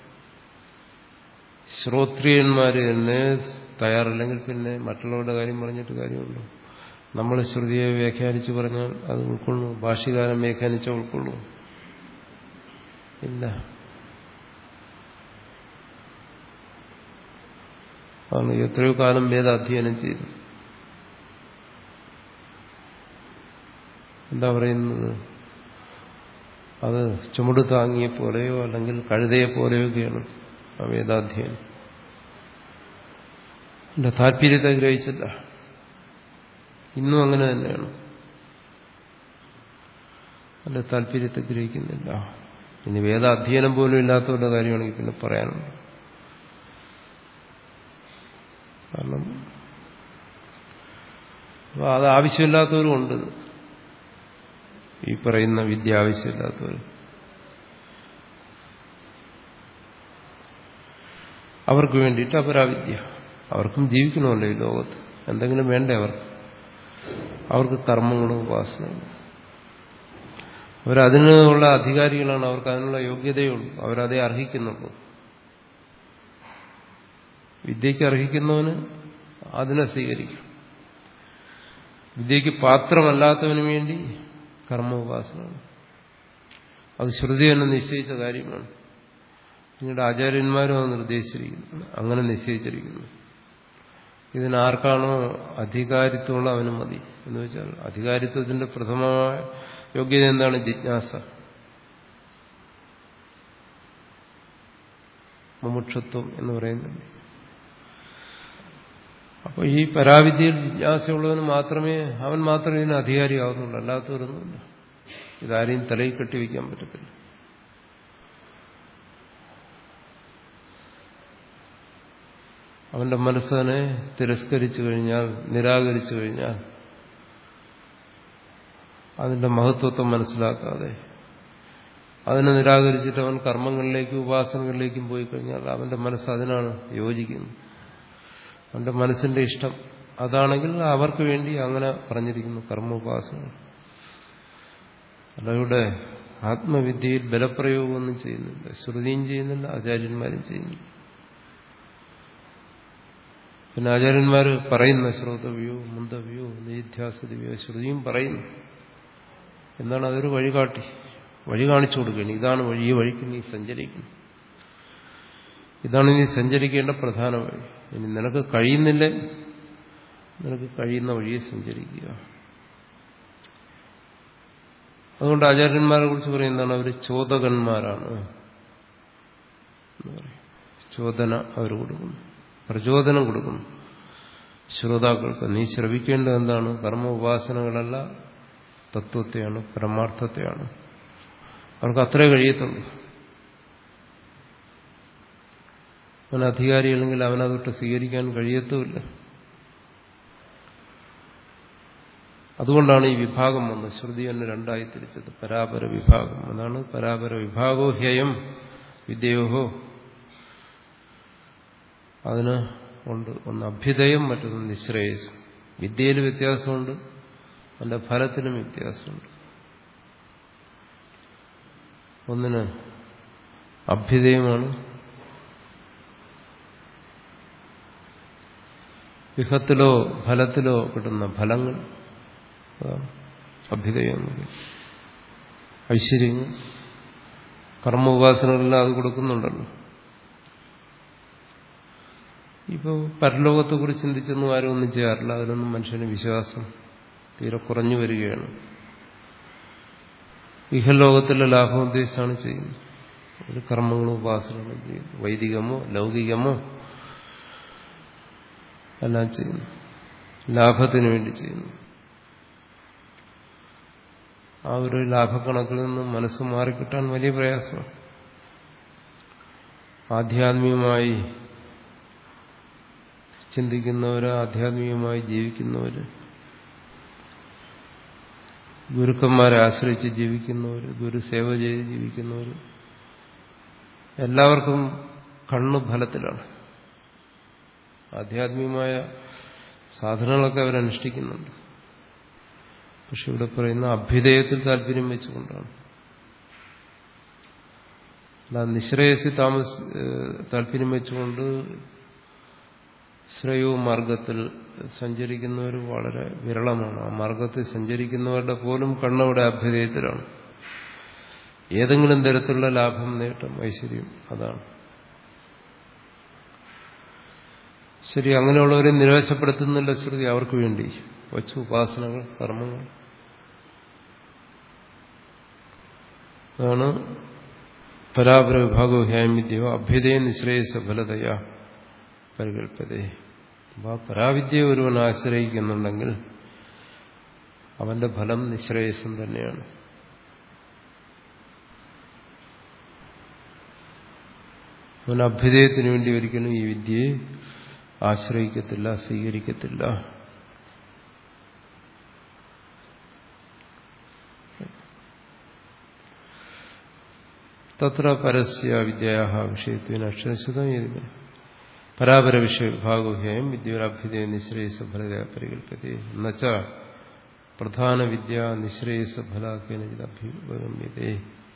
ശ്രോത്രിയന്മാർ തന്നെ തയ്യാറല്ലെങ്കിൽ പിന്നെ മറ്റുള്ളവരുടെ കാര്യം പറഞ്ഞിട്ട് കാര്യമുള്ളൂ നമ്മൾ ശ്രുതിയെ വ്യാഖ്യാനിച്ച് പറഞ്ഞാൽ അത് ഉൾക്കൊള്ളൂ ഭാഷ്യകാരം വ്യാഖ്യാനിച്ച ഉൾക്കൊള്ളൂ ഇല്ല ആണ് എത്രയോ കാലം വേദാധ്യയനം ചെയ്തു എന്താ പറയുന്നത് അത് ചുമട് താങ്ങിയെ പോലെയോ അല്ലെങ്കിൽ കഴുതയെ പോലെയൊക്കെയാണ് ആ വേദാധ്യയനം എന്റെ താല്പര്യത്തെ ഗ്രഹിച്ചില്ല ഇന്നും അങ്ങനെ തന്നെയാണ് എന്റെ താല്പര്യത്തെ ഗ്രഹിക്കുന്നില്ല ഇനി വേദാധ്യയനം പോലും ഇല്ലാത്തവരുടെ കാര്യമാണെങ്കിൽ പിന്നെ പറയാനുണ്ട് കാരണം അപ്പൊ അത് ആവശ്യമില്ലാത്തവരും ഉണ്ട് ഈ പറയുന്ന വിദ്യ ആവശ്യമില്ലാത്തവർ അവർക്ക് വേണ്ടിയിട്ട് അപരാവിദ്യ അവർക്കും ജീവിക്കണമല്ലോ ഈ ലോകത്ത് എന്തെങ്കിലും വേണ്ടേ അവർക്ക് അവർക്ക് കർമ്മങ്ങളും ഉപാസനകളും അവരതിനുള്ള അധികാരികളാണ് അവർക്ക് അതിനുള്ള യോഗ്യതയുള്ളൂ അവരതേ അർഹിക്കുന്നുള്ളൂ വിദ്യയ്ക്ക് അർഹിക്കുന്നവന് അതിനെ സ്വീകരിക്കും വിദ്യയ്ക്ക് പാത്രമല്ലാത്തവന് വേണ്ടി കർമ്മ ഉപാസനമാണ് അത് ശ്രുതി തന്നെ നിശ്ചയിച്ച കാര്യമാണ് പിന്നീട് ആചാര്യന്മാരും അത് നിർദ്ദേശിച്ചിരിക്കുന്നു അങ്ങനെ നിശ്ചയിച്ചിരിക്കുന്നു ഇതിനാർക്കാണോ അധികാരിത്വമുള്ള അവന് മതി എന്ന് വെച്ചാൽ അധികാരിത്വത്തിന്റെ പ്രഥമമായ യോഗ്യത എന്താണ് ജിജ്ഞാസ മുമുക്ഷത്വം എന്ന് പറയുന്നത് അപ്പോൾ ഈ പരാവിദ്യയിൽ ജിജ്ഞാസയുള്ളവന് മാത്രമേ അവൻ മാത്രമേ ഇതിന് അധികാരിയാവുന്നുള്ളൂ അല്ലാത്തവരൊന്നുമില്ല ഇതാരെയും തലയിൽ കെട്ടിവെക്കാൻ പറ്റത്തില്ല അവന്റെ മനസ്സിനെ തിരസ്കരിച്ചു കഴിഞ്ഞാൽ നിരാകരിച്ചു കഴിഞ്ഞാൽ അതിന്റെ മഹത്വത്തെ മനസ്സിലാക്കാതെ അതിനെ നിരാകരിച്ചിട്ട് അവൻ കർമ്മങ്ങളിലേക്കും ഉപാസനകളിലേക്കും പോയി കഴിഞ്ഞാൽ അവന്റെ മനസ്സ് അതിനാണ് യോജിക്കുന്നത് അവന്റെ മനസ്സിന്റെ ഇഷ്ടം അതാണെങ്കിൽ അവർക്ക് വേണ്ടി അങ്ങനെ പറഞ്ഞിരിക്കുന്നു കർമ്മ ഉപാസന അല്ലവിടെ ആത്മവിദ്യയിൽ ബലപ്രയോഗമൊന്നും ചെയ്യുന്നില്ല ശ്രുതിയും ചെയ്യുന്നില്ല ആചാര്യന്മാരും ചെയ്യുന്നില്ല പിന്നെ ആചാര്യന്മാർ പറയുന്ന ശ്രോതവ്യോ മുന്തവ്യോ നിധ്യാസതവ്യോ ശ്രുതിയും പറയുന്നു എന്താണ് അതൊരു വഴികാട്ടി വഴി കാണിച്ചു കൊടുക്കുകയാണ് ഇതാണ് വഴി ഈ വഴിക്ക് നീ സഞ്ചരിക്കുന്നു ഇതാണ് നീ സഞ്ചരിക്കേണ്ട പ്രധാന വഴി ഇനി നിനക്ക് കഴിയുന്നില്ല നിനക്ക് കഴിയുന്ന വഴിയെ സഞ്ചരിക്കുക അതുകൊണ്ട് ആചാര്യന്മാരെ കുറിച്ച് പറയുന്നതാണ് അവർ ചോദകന്മാരാണ് ചോദന അവർ കൊടുക്കുന്നു പ്രചോദനം കൊടുക്കുന്നു ശ്രോതാക്കൾക്ക് നീ ശ്രവിക്കേണ്ടത് എന്താണ് കർമ്മ ഉപാസനകളല്ല തത്വത്തെയാണ് പരമാർത്ഥത്തെയാണ് അവർക്ക് അത്രേ കഴിയത്തുള്ളൂ അവൻ അധികാരിയല്ലെങ്കിൽ അവനതൊട്ട് സ്വീകരിക്കാൻ കഴിയത്തുമില്ല അതുകൊണ്ടാണ് ഈ വിഭാഗം വന്നത് ശ്രുതി തന്നെ രണ്ടായി തിരിച്ചത് പരാപര വിഭാഗം അതാണ് പരാപര വിഭാഗോ ഹ്യയം വിദ്യയോഹോ അതിന് ഉണ്ട് ഒന്ന് അഭ്യുദയം മറ്റൊന്ന് നിശ്രേയസം വിദ്യയിൽ വ്യത്യാസമുണ്ട് അതിന്റെ ഫലത്തിനും വ്യത്യാസമുണ്ട് ഒന്നിന് അഭ്യുദയമാണ് വിഹത്തിലോ ഫലത്തിലോ കിട്ടുന്ന ഫലങ്ങൾ അഭ്യുദയം ഐശ്വര്യങ്ങൾ കർമ്മ ഉപാസനകളെല്ലാം അത് കൊടുക്കുന്നുണ്ടല്ലോ ഇപ്പോൾ പരലോകത്തെക്കുറിച്ച് ചിന്തിച്ചൊന്നും ആരും ഒന്നും ചെയ്യാറില്ല അതിലൊന്നും മനുഷ്യന് വിശ്വാസം തീരെ കുറഞ്ഞു വരികയാണ് ഇഹലോകത്തിലെ ലാഭം ഉദ്ദേശിച്ചാണ് ചെയ്യുന്നത് ഒരു കർമ്മങ്ങളും ഉപാസനകളും ചെയ്യുന്നു വൈദികമോ ലൗകികമോ എല്ലാം ചെയ്യുന്നു ലാഭത്തിന് വേണ്ടി ചെയ്യുന്നു ആ ഒരു ലാഭക്കണക്കിൽ നിന്ന് മനസ്സ് മാറിക്കിട്ടാൻ വലിയ പ്രയാസമാണ് ആധ്യാത്മികമായി ചിന്തിക്കുന്നവര് ആധ്യാത്മികമായി ജീവിക്കുന്നവര് ഗുരുക്കന്മാരെ ആശ്രയിച്ച് ജീവിക്കുന്നവർ ഗുരുസേവ ചെയ്ത് ജീവിക്കുന്നവർ എല്ലാവർക്കും കണ്ണു ഫലത്തിലാണ് ആധ്യാത്മികമായ സാധനങ്ങളൊക്കെ അവരനുഷ്ഠിക്കുന്നുണ്ട് പക്ഷെ ഇവിടെ പറയുന്ന അഭ്യുദയത്തിൽ താല്പര്യം വെച്ചുകൊണ്ടാണ് അല്ല നിശ്രേയസി താമസ താല്പര്യം വെച്ചുകൊണ്ട് ശ്രേയോ മാർഗത്തിൽ സഞ്ചരിക്കുന്നവർ വളരെ വിരളമാണ് ആ മാർഗത്തിൽ സഞ്ചരിക്കുന്നവരുടെ പോലും കണ്ണവിടെ അഭ്യുദയത്തിലാണ് ഏതെങ്കിലും തരത്തിലുള്ള ലാഭം നേട്ടം ഐശ്വര്യം അതാണ് ശരി അങ്ങനെയുള്ളവരെ നിരാശപ്പെടുത്തുന്നില്ല ശ്രുതി അവർക്ക് വേണ്ടി വച്ചു ഉപാസനകൾ കർമ്മങ്ങൾ അതാണ് പരാപര വിഭാഗോ ഹ്യാമിദ്യോ അഭ്യുദയ നിശ്രേയസ ഫലതയാ പരികൽപ്പതേ അപ്പോൾ ആ പരാവിദ്യയെ ഒരുവൻ ആശ്രയിക്കുന്നുണ്ടെങ്കിൽ അവന്റെ ഫലം നിശ്രേയസം തന്നെയാണ് അവൻ അഭ്യുദയത്തിന് വേണ്ടി ഒരിക്കലും ഈ വിദ്യയെ ആശ്രയിക്കത്തില്ല സ്വീകരിക്കത്തില്ല തത്ര പരസ്യ വിദ്യ വിഷയത്വന അക്ഷരശുതം പരാപര വിഷയ വിഭാഗോഹ്യം വിദ്യോരഭ്യുദയ നിശ്രേയസ ഫല പരികൽപ്പത്തെ എന്നുവച്ച പ്രധാന വിദ്യ നിശ്രേയസ ഫലാക്കിയതഭ്യുഗമ്യതേ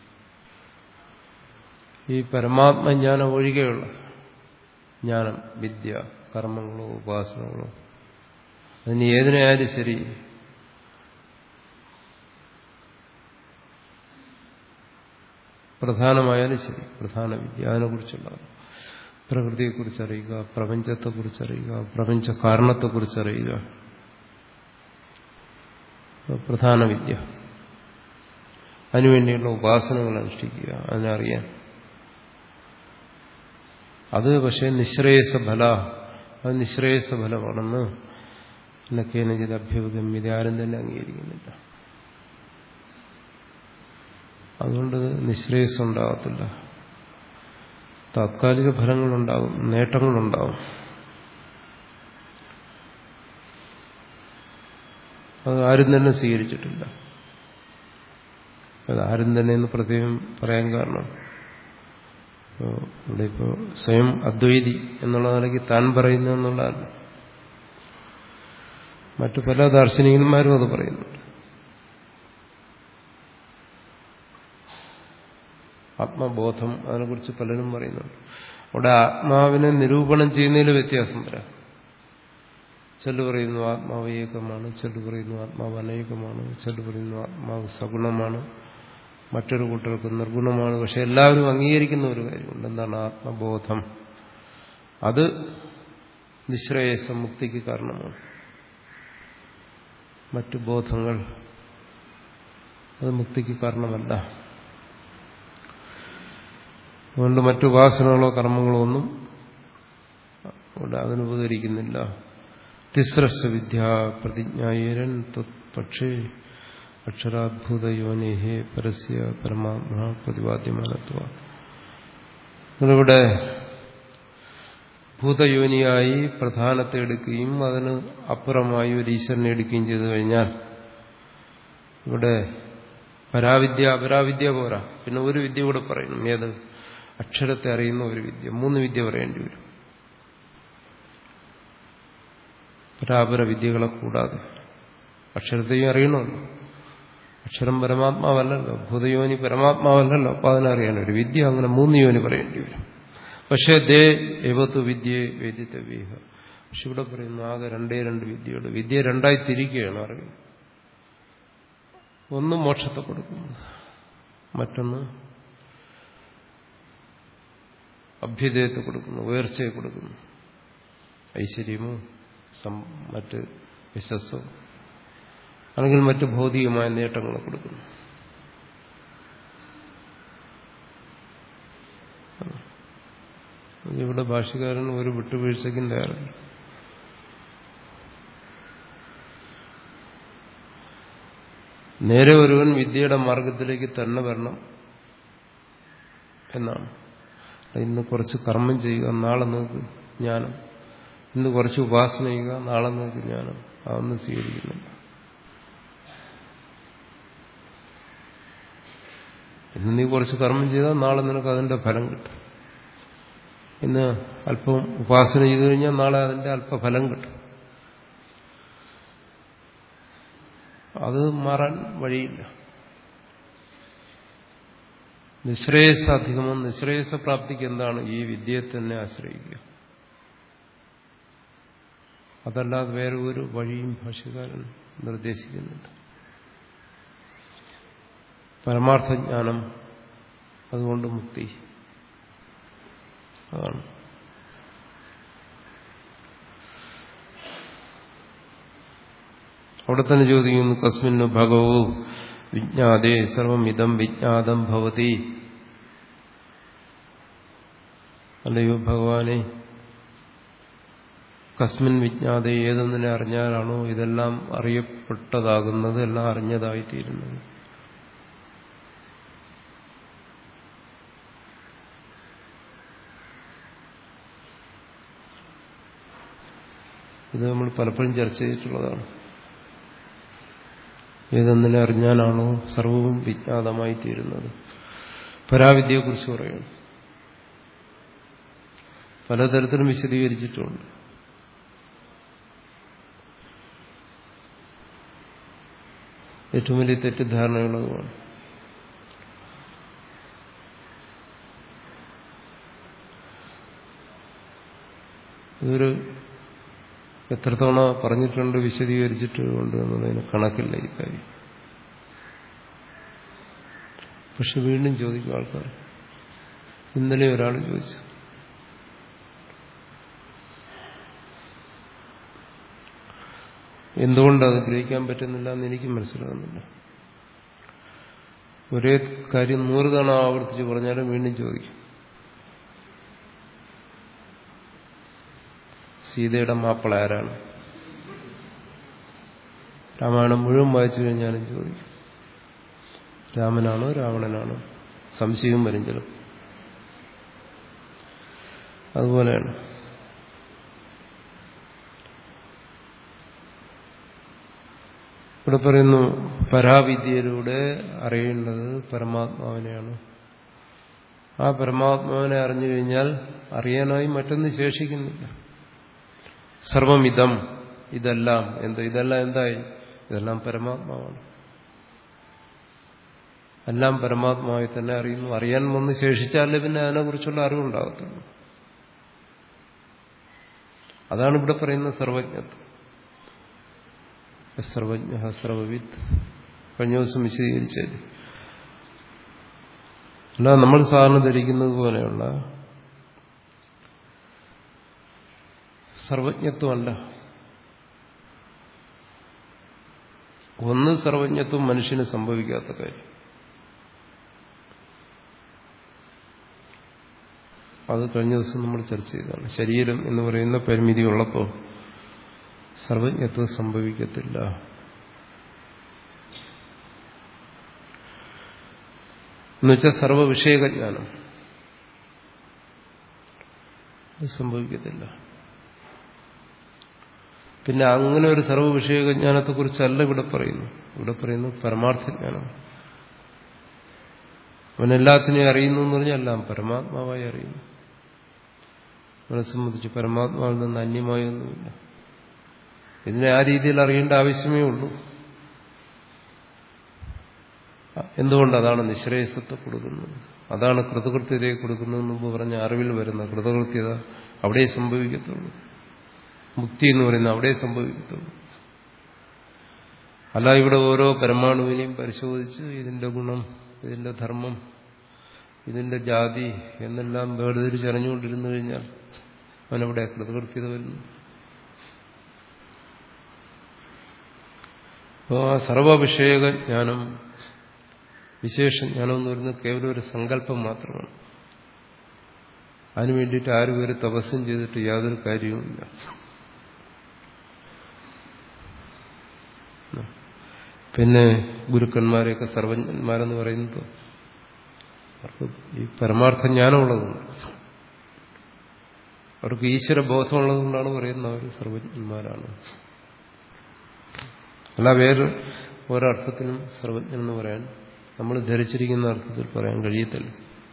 ഈ പരമാത്മജ്ഞാനം ഒഴികെയുള്ള ജ്ഞാനം വിദ്യ കർമ്മങ്ങളോ ഉപാസനകളോ അതിന് ഏതിനായാലും ശരി പ്രധാനമായാലും ശരി പ്രധാന വിദ്യ അതിനെക്കുറിച്ചുള്ള പ്രകൃതിയെക്കുറിച്ച് അറിയുക പ്രപഞ്ചത്തെക്കുറിച്ച് അറിയുക പ്രപഞ്ച കാരണത്തെക്കുറിച്ച് അറിയുക പ്രധാന വിദ്യ അതിനുവേണ്ടിയുള്ള ഉപാസനകൾ അനുഷ്ഠിക്കുക അതിനറിയാൻ അത് പക്ഷേ നിശ്രേയസ ഫല അത് നിശ്രേയസ ഫലമാണെന്ന് എന്നൊക്കെയാണ് അഭ്യുഗമ്യത ആരും തന്നെ അംഗീകരിക്കുന്നില്ല അതുകൊണ്ട് നിശ്രേയസം ഉണ്ടാകത്തില്ല താത്കാലിക ഫലങ്ങളുണ്ടാകും നേട്ടങ്ങളുണ്ടാകും അത് ആരും തന്നെ സ്വീകരിച്ചിട്ടില്ല അത് ആരും തന്നെ എന്ന് പ്രത്യേകം പറയാൻ കാരണം ഇവിടെ ഇപ്പോൾ സ്വയം അദ്വൈതി എന്നുള്ള നിലയ്ക്ക് താൻ പറയുന്നു എന്നുള്ളതല്ല മറ്റു പല ദാർശനികന്മാരും അത് പറയുന്നുണ്ട് ആത്മബോധം അതിനെക്കുറിച്ച് പലരും പറയുന്നുണ്ട് അവിടെ ആത്മാവിനെ നിരൂപണം ചെയ്യുന്നതിൽ വ്യത്യാസം വരാം ചെല്ലു പറയുന്നു ആത്മാവ് ഏകമാണ് ചെല്ലു പറയുന്നു ആത്മാവ് അനേകമാണ് ചെല്ലു പറയുന്നു ആത്മാവ് സഗുണമാണ് മറ്റൊരു കൂട്ടർക്ക് നിർഗുണമാണ് പക്ഷെ എല്ലാവരും അംഗീകരിക്കുന്ന ഒരു കാര്യമുണ്ട് എന്താണ് ആത്മബോധം അത് നിശ്രേയസ മുക്തിക്ക് കാരണമാണ് മറ്റു ബോധങ്ങൾ അത് മുക്തിക്ക് കാരണമല്ല അതുകൊണ്ട് മറ്റു ഉപാസനകളോ കർമ്മങ്ങളോ ഒന്നും അവിടെ അതിനുപകരിക്കുന്നില്ല തിസ്രസ് വിദ്യ പ്രതിജ്ഞായരൻ പക്ഷേ അക്ഷരാത്ഭുതയോനിഹേ പരസ്യ പരമാത്മാ പ്രതിപാദ്യമാനത്വ നിങ്ങളിവിടെ ഭൂതയോനിയായി പ്രധാനത്തെ എടുക്കുകയും അതിന് അപ്പുറമായി ഒരു ഈശ്വരനെ എടുക്കുകയും ചെയ്തു കഴിഞ്ഞാൽ ഇവിടെ പരാവിദ്യ അപരാവിദ്യ പോരാ പിന്നെ ഒരു വിദ്യ കൂടെ പറയുന്നു ഏത് അക്ഷരത്തെ അറിയുന്ന ഒരു വിദ്യ മൂന്ന് വിദ്യ പറയേണ്ടി വരും പരാപര വിദ്യകളെ കൂടാതെ അക്ഷരത്തെയും അറിയണമല്ലോ അക്ഷരം പരമാത്മാവല്ലല്ലോ ഭൂതയോനി പരമാത്മാവല്ലല്ലോ അപ്പൊ അതിനറിയാൻ ഒരു വിദ്യ അങ്ങനെ മൂന്ന് യോനി പറയേണ്ടി വരും പക്ഷേ ദേ ഏവത്തു വിദ്യയെ വേദിത്തവ്യഹ പക്ഷെ ഇവിടെ പറയുന്നു ആകെ രണ്ടേ രണ്ട് വിദ്യയുള്ളൂ വിദ്യ രണ്ടായി തിരിക്കുകയാണ് അറിവ് ഒന്ന് മോക്ഷത്തെ കൊടുക്കുന്നു മറ്റൊന്ന് അഭ്യുദയത്തെ കൊടുക്കുന്നു ഉയർച്ചയെ കൊടുക്കുന്നു ഐശ്വര്യമോ മറ്റ് യശസ്സോ അല്ലെങ്കിൽ മറ്റ് ഭൗതികമായ നേട്ടങ്ങളെ കൊടുക്കുന്നു ഇവിടെ ഭാഷകാരൻ ഒരു വിട്ടുവീഴ്ചയ്ക്കും തയ്യാറല്ല നേരെ ഒരുവൻ വിദ്യയുടെ മാർഗത്തിലേക്ക് തന്നെ വരണം എന്നാണ് ഇന്ന് കുറച്ച് കർമ്മം ചെയ്യുക നാളെ നോക്ക് ജ്ഞാനം ഇന്ന് കുറച്ച് ഉപാസന ചെയ്യുക നാളെ നോക്ക് ജ്ഞാനം അതൊന്നും സ്വീകരിക്കുന്നില്ല ഇന്ന് നീ കുറച്ച് കർമ്മം ചെയ്താൽ നാളെ നിനക്ക് അതിന്റെ ഫലം കിട്ടും ഇന്ന് അല്പം ഉപാസന ചെയ്തു കഴിഞ്ഞാൽ നാളെ അതിന്റെ അല്പഫലം കിട്ടും അത് മാറാൻ വഴിയില്ല നിശ്രേയസ അധികമോ നിശ്രേയസ പ്രാപ്തിക്ക് എന്താണ് ഈ വിദ്യയെ തന്നെ ആശ്രയിക്കുക അതല്ലാതെ വേറെ ഒരു വഴിയും ഭാഷകാരൻ നിർദ്ദേശിക്കുന്നുണ്ട് പരമാർത്ഥജ്ഞാനം അതുകൊണ്ട് മുക്തി അതാണ് അവിടെ തന്നെ ചോദിക്കുന്നു കസ്മിന് ഭഗവോ വിജ്ഞാതേ സർവമിതം വിജ്ഞാതം ഭവതി അല്ലയോ ഭഗവാനെ കസ്മിൻ വിജ്ഞാത ഏതൊന്നിനെ അറിഞ്ഞാലാണോ ഇതെല്ലാം അറിയപ്പെട്ടതാകുന്നത് എല്ലാം അറിഞ്ഞതായിത്തീരുന്നത് ഇത് നമ്മൾ പലപ്പോഴും ചർച്ച ചെയ്തിട്ടുള്ളതാണ് ഏതൊന്നിനെ അറിഞ്ഞാലാണോ സർവവും വിജ്ഞാതമായി തീരുന്നത് പരാവിദ്യയെക്കുറിച്ച് പറയുന്നു പലതരത്തിലും വിശദീകരിച്ചിട്ടുണ്ട് ഏറ്റവും വലിയ തെറ്റിദ്ധാരണയുള്ളതുമാണ് ഇതൊരു എത്ര തവണ പറഞ്ഞിട്ടുണ്ട് വിശദീകരിച്ചിട്ടുണ്ട് എന്നുള്ളതിന് കണക്കില്ല ഈ കാര്യം പക്ഷെ വീണ്ടും ചോദിക്കും ആൾക്കാർ ഇന്നലെ ഒരാൾ ചോദിച്ചു എന്തുകൊണ്ടത് ഗ്രഹിക്കാൻ പറ്റുന്നില്ല എന്ന് എനിക്കും മനസ്സിലാകുന്നില്ല ഒരേ കാര്യം നൂറ് തവണ ആവർത്തിച്ച് പറഞ്ഞാലും വീണ്ടും ചോദിക്കും സീതയുടെ മാപ്പിള ആരാണ് രാമായണം മുഴുവൻ വായിച്ചു കഴിഞ്ഞാലും ചോദിക്കും രാമനാണോ രാവണനാണോ സംശയവും വരും ചിലപ്പോൾ അതുപോലെയാണ് ഇവിടെ പറയുന്നു പരാവിദ്യയിലൂടെ അറിയേണ്ടത് പരമാത്മാവിനെയാണ് ആ പരമാത്മാവിനെ അറിഞ്ഞു കഴിഞ്ഞാൽ അറിയാനായി മറ്റൊന്ന് ശേഷിക്കുന്നില്ല സർവമിതം ഇതെല്ലാം എന്ത് ഇതെല്ലാം എന്തായി ഇതെല്ലാം പരമാത്മാവാണ് എല്ലാം പരമാത്മാവിൽ തന്നെ അറിയുന്നു അറിയാൻ വന്ന് ശേഷിച്ചാലേ പിന്നെ അതിനെക്കുറിച്ചുള്ള അറിവുണ്ടാകത്തുള്ളൂ അതാണ് ഇവിടെ പറയുന്ന സർവജ്ഞത്വം സർവജ്ഞ സർവവിത്ത് കഴിഞ്ഞ ദിവസം വിശദീകരിച്ചത് അല്ല നമ്മൾ സാധാരണ ധരിക്കുന്നത് പോലെയുള്ള സർവജ്ഞത്വമല്ല ഒന്ന് സർവജ്ഞത്വം മനുഷ്യന് സംഭവിക്കാത്ത കാര്യം അത് കഴിഞ്ഞ ദിവസം നമ്മൾ ചർച്ച ചെയ്തതാണ് ശരീരം എന്ന് പറയുന്ന പരിമിതി ഉള്ളപ്പോൾ സർവജ്ഞത്വം സംഭവിക്കത്തില്ല എന്നുവെച്ചാൽ സർവവിഷയകജ്ഞാനം അത് സംഭവിക്കത്തില്ല പിന്നെ അങ്ങനെ ഒരു സർവ്വവിഷയജ്ഞാനത്തെക്കുറിച്ചല്ല ഇവിടെ പറയുന്നു ഇവിടെ പറയുന്നു പരമാർത്ഥജ്ഞാനം അവനെല്ലാത്തിനെയും അറിയുന്നു എന്ന് പറഞ്ഞാൽ എല്ലാം പരമാത്മാവായി അറിയുന്നു അവനെ സംബന്ധിച്ച് പരമാത്മാവിൽ നിന്ന് അന്യമായൊന്നുമില്ല ഇതിനെ ആ രീതിയിൽ അറിയേണ്ട ആവശ്യമേ ഉള്ളൂ എന്തുകൊണ്ട് അതാണ് നിശ്രേയസത്തെ കൊടുക്കുന്നത് അതാണ് കൃതകൃത്യതയെ കൊടുക്കുന്നത് മുമ്പ് പറഞ്ഞ അറിവിൽ വരുന്ന കൃതകൃത്യത അവിടെ സംഭവിക്കത്തുള്ളൂ മുക്തി എന്ന് പറയുന്നത് അവിടെ സംഭവിക്കത്തുള്ളൂ അല്ല ഇവിടെ ഓരോ പരമാണുവിനെയും പരിശോധിച്ച് ഇതിന്റെ ഗുണം ഇതിന്റെ ധർമ്മം ഇതിന്റെ ജാതി എന്നെല്ലാം വേർതിരിച്ചറിഞ്ഞുകൊണ്ടിരുന്നു കഴിഞ്ഞാൽ അവനവിടെ കൃതകൃത്യത വരുന്നു അപ്പോൾ ആ സർവവിഷയക ജ്ഞാനം വിശേഷജ്ഞാനം എന്ന് പറയുന്നത് കേവലം ഒരു സങ്കല്പം മാത്രമാണ് അതിനു വേണ്ടിയിട്ട് ആരും ഒരു തപസ്സും ചെയ്തിട്ട് യാതൊരു കാര്യവുമില്ല പിന്നെ ഗുരുക്കന്മാരെയൊക്കെ സർവജ്ഞന്മാരെന്ന് പറയുന്നത് അവർക്ക് ഈ പരമാർത്ഥ ജ്ഞാനമുള്ളതുകൊണ്ട് അവർക്ക് ഈശ്വര ബോധമുള്ളതുകൊണ്ടാണ് പറയുന്നത് അവർ സർവജ്ഞന്മാരാണ് അല്ല വേറെ ഒരർത്ഥത്തിനും സർവജ്ഞൻ എന്ന് പറയാൻ നമ്മൾ ധരിച്ചിരിക്കുന്ന അർത്ഥത്തിൽ പറയാൻ കഴിയത്തില്ല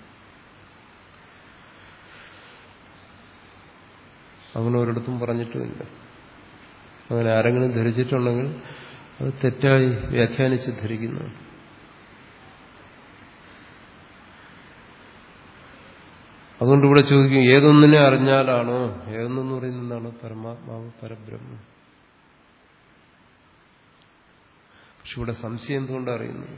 അങ്ങനെ ഒരിടത്തും പറഞ്ഞിട്ടുമില്ല അങ്ങനെ ആരെങ്കിലും ധരിച്ചിട്ടുണ്ടെങ്കിൽ അത് തെറ്റായി വ്യാഖ്യാനിച്ച് ധരിക്കുന്നു അതുകൊണ്ട് ഇവിടെ ചോദിക്കും ഏതൊന്നിനെ അറിഞ്ഞാലാണോ ഏതൊന്നെന്ന് പറയുന്നതാണ് പരമാത്മാവ് പരബ്രഹ്മം പക്ഷെ ഇവിടെ സംശയം എന്തുകൊണ്ട് അറിയുന്നത്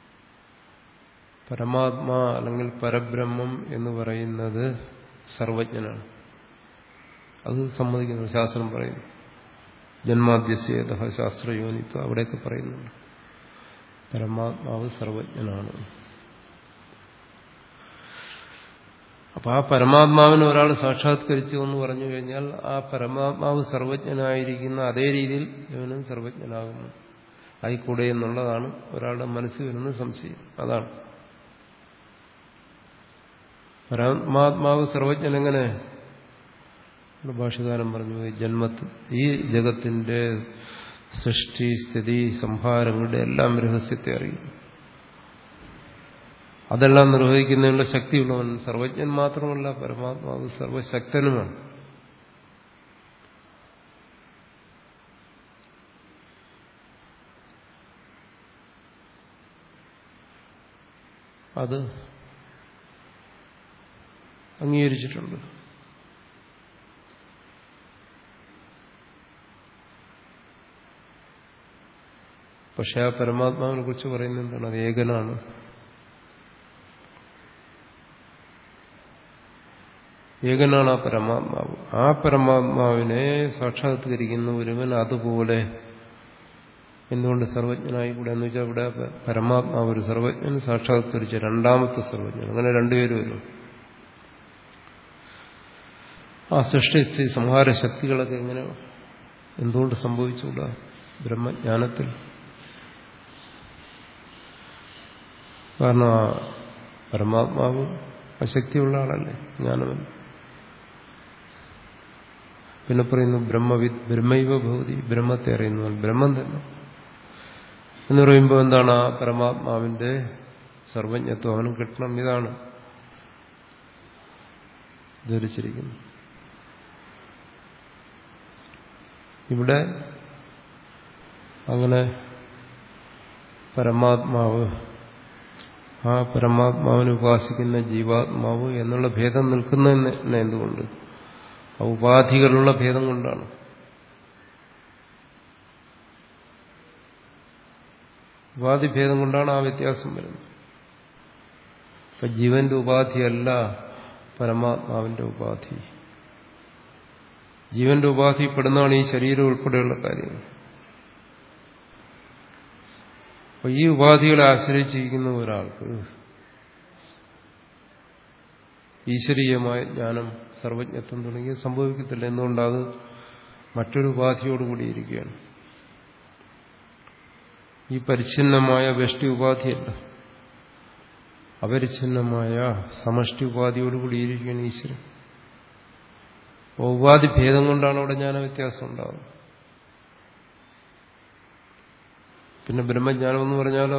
പരമാത്മാ അല്ലെങ്കിൽ പരബ്രഹ്മം എന്ന് പറയുന്നത് സർവജ്ഞനാണ് അത് സമ്മതിക്കുന്നു ശാസ്ത്രം പറയുന്നു ജന്മാദ്യസ്യേത ശാസ്ത്രയോനിത്വം അവിടെയൊക്കെ പറയുന്നുണ്ട് പരമാത്മാവ് സർവജ്ഞനാണ് അപ്പൊ ആ പരമാത്മാവിനെ ഒരാൾ സാക്ഷാത്കരിച്ചു എന്ന് പറഞ്ഞു കഴിഞ്ഞാൽ ആ പരമാത്മാവ് സർവജ്ഞനായിരിക്കുന്ന അതേ രീതിയിൽ ഇവനും സർവജ്ഞനാകുന്നു ആയിക്കൂടെ എന്നുള്ളതാണ് ഒരാളുടെ മനസ്സിൽ വരുന്ന സംശയം അതാണ് പരമാത്മാവ് സർവജ്ഞൻ എങ്ങനെ ഭാഷകാരൻ പറഞ്ഞു ജന്മത്ത് ഈ ജഗത്തിന്റെ സൃഷ്ടി സ്ഥിതി സംഹാരങ്ങളുടെ എല്ലാം രഹസ്യത്തെ അറിയുന്നു അതെല്ലാം നിർവഹിക്കുന്നതിനുള്ള ശക്തിയുള്ളവൻ സർവജ്ഞൻ മാത്രമല്ല പരമാത്മാവ് സർവശക്തനുമാണ് അത് അംഗീകരിച്ചിട്ടുണ്ട് പക്ഷെ ആ പരമാത്മാവിനെ കുറിച്ച് പറയുന്നത് എന്താണ് അത് ഏകനാണ് ഏകനാണ് ആ പരമാത്മാവ് ആ പരമാത്മാവിനെ സാക്ഷാത്കരിക്കുന്ന ഒരുവൻ അതുപോലെ എന്തുകൊണ്ട് സർവജ്ഞനായി കൂടെ എന്ന് വെച്ചാൽ ഇവിടെ പരമാത്മാവ് ഒരു സർവജ്ഞൻ സാക്ഷാത്കരിച്ച രണ്ടാമത്തെ സർവജ്ഞൻ അങ്ങനെ രണ്ടുപേരും വരും ആ സൃഷ്ടി സംഹാര ശക്തികളൊക്കെ എങ്ങനെ എന്തുകൊണ്ട് സംഭവിച്ചുകൂടാ ബ്രഹ്മജ്ഞാനത്തിൽ കാരണം ആ പരമാത്മാവ് അശക്തിയുള്ള ആളല്ലേ ജ്ഞാനവൻ പിന്നെ പറയുന്നു ബ്രഹ്മവിദ് ബ്രഹ്മൈവ ഭവതി ബ്രഹ്മത്തെ അറിയുന്നു ബ്രഹ്മം തന്നെ എന്ന് പറയുമ്പോൾ എന്താണ് ആ പരമാത്മാവിന്റെ സർവജ്ഞത്വം അവനും കിട്ടണം ഇതാണ് ധരിച്ചിരിക്കുന്നു ഇവിടെ അങ്ങനെ പരമാത്മാവ് ആ പരമാത്മാവിനെ ഉപാസിക്കുന്ന ജീവാത്മാവ് എന്നുള്ള ഭേദം നിൽക്കുന്നതന്നെ എന്തുകൊണ്ട് ആ ഉപാധികളുള്ള ഭേദം കൊണ്ടാണ് ഉപാധിഭേദം കൊണ്ടാണ് ആ വ്യത്യാസം വരുന്നത് ഇപ്പൊ ജീവന്റെ ഉപാധിയല്ല പരമാത്മാവിന്റെ ഉപാധി ജീവന്റെ ഉപാധിപ്പെടുന്നതാണ് ഈ ശരീരം ഉൾപ്പെടെയുള്ള കാര്യങ്ങൾ അപ്പൊ ഈ ഉപാധികളെ ആശ്രയിച്ചിരിക്കുന്ന ഒരാൾക്ക് ഈശ്വരീയമായ ജ്ഞാനം സർവജ്ഞത്വം തുടങ്ങി സംഭവിക്കത്തില്ല എന്തുകൊണ്ടത് മറ്റൊരു ഉപാധിയോടുകൂടിയിരിക്കുകയാണ് ഈ പരിച്ഛിന്നമായ വ്യഷ്ടി ഉപാധിയല്ല അപരിച്ഛിന്നമായ സമഷ്ടി ഉപാധിയോടുകൂടിയിരിക്കുകയാണ് ഈശ്വരൻ ഉപാധി ഭേദം കൊണ്ടാണ് അവിടെ ജ്ഞാന വ്യത്യാസം ഉണ്ടാകുന്നത് പിന്നെ ബ്രഹ്മജ്ഞാനം എന്ന് പറഞ്ഞാലോ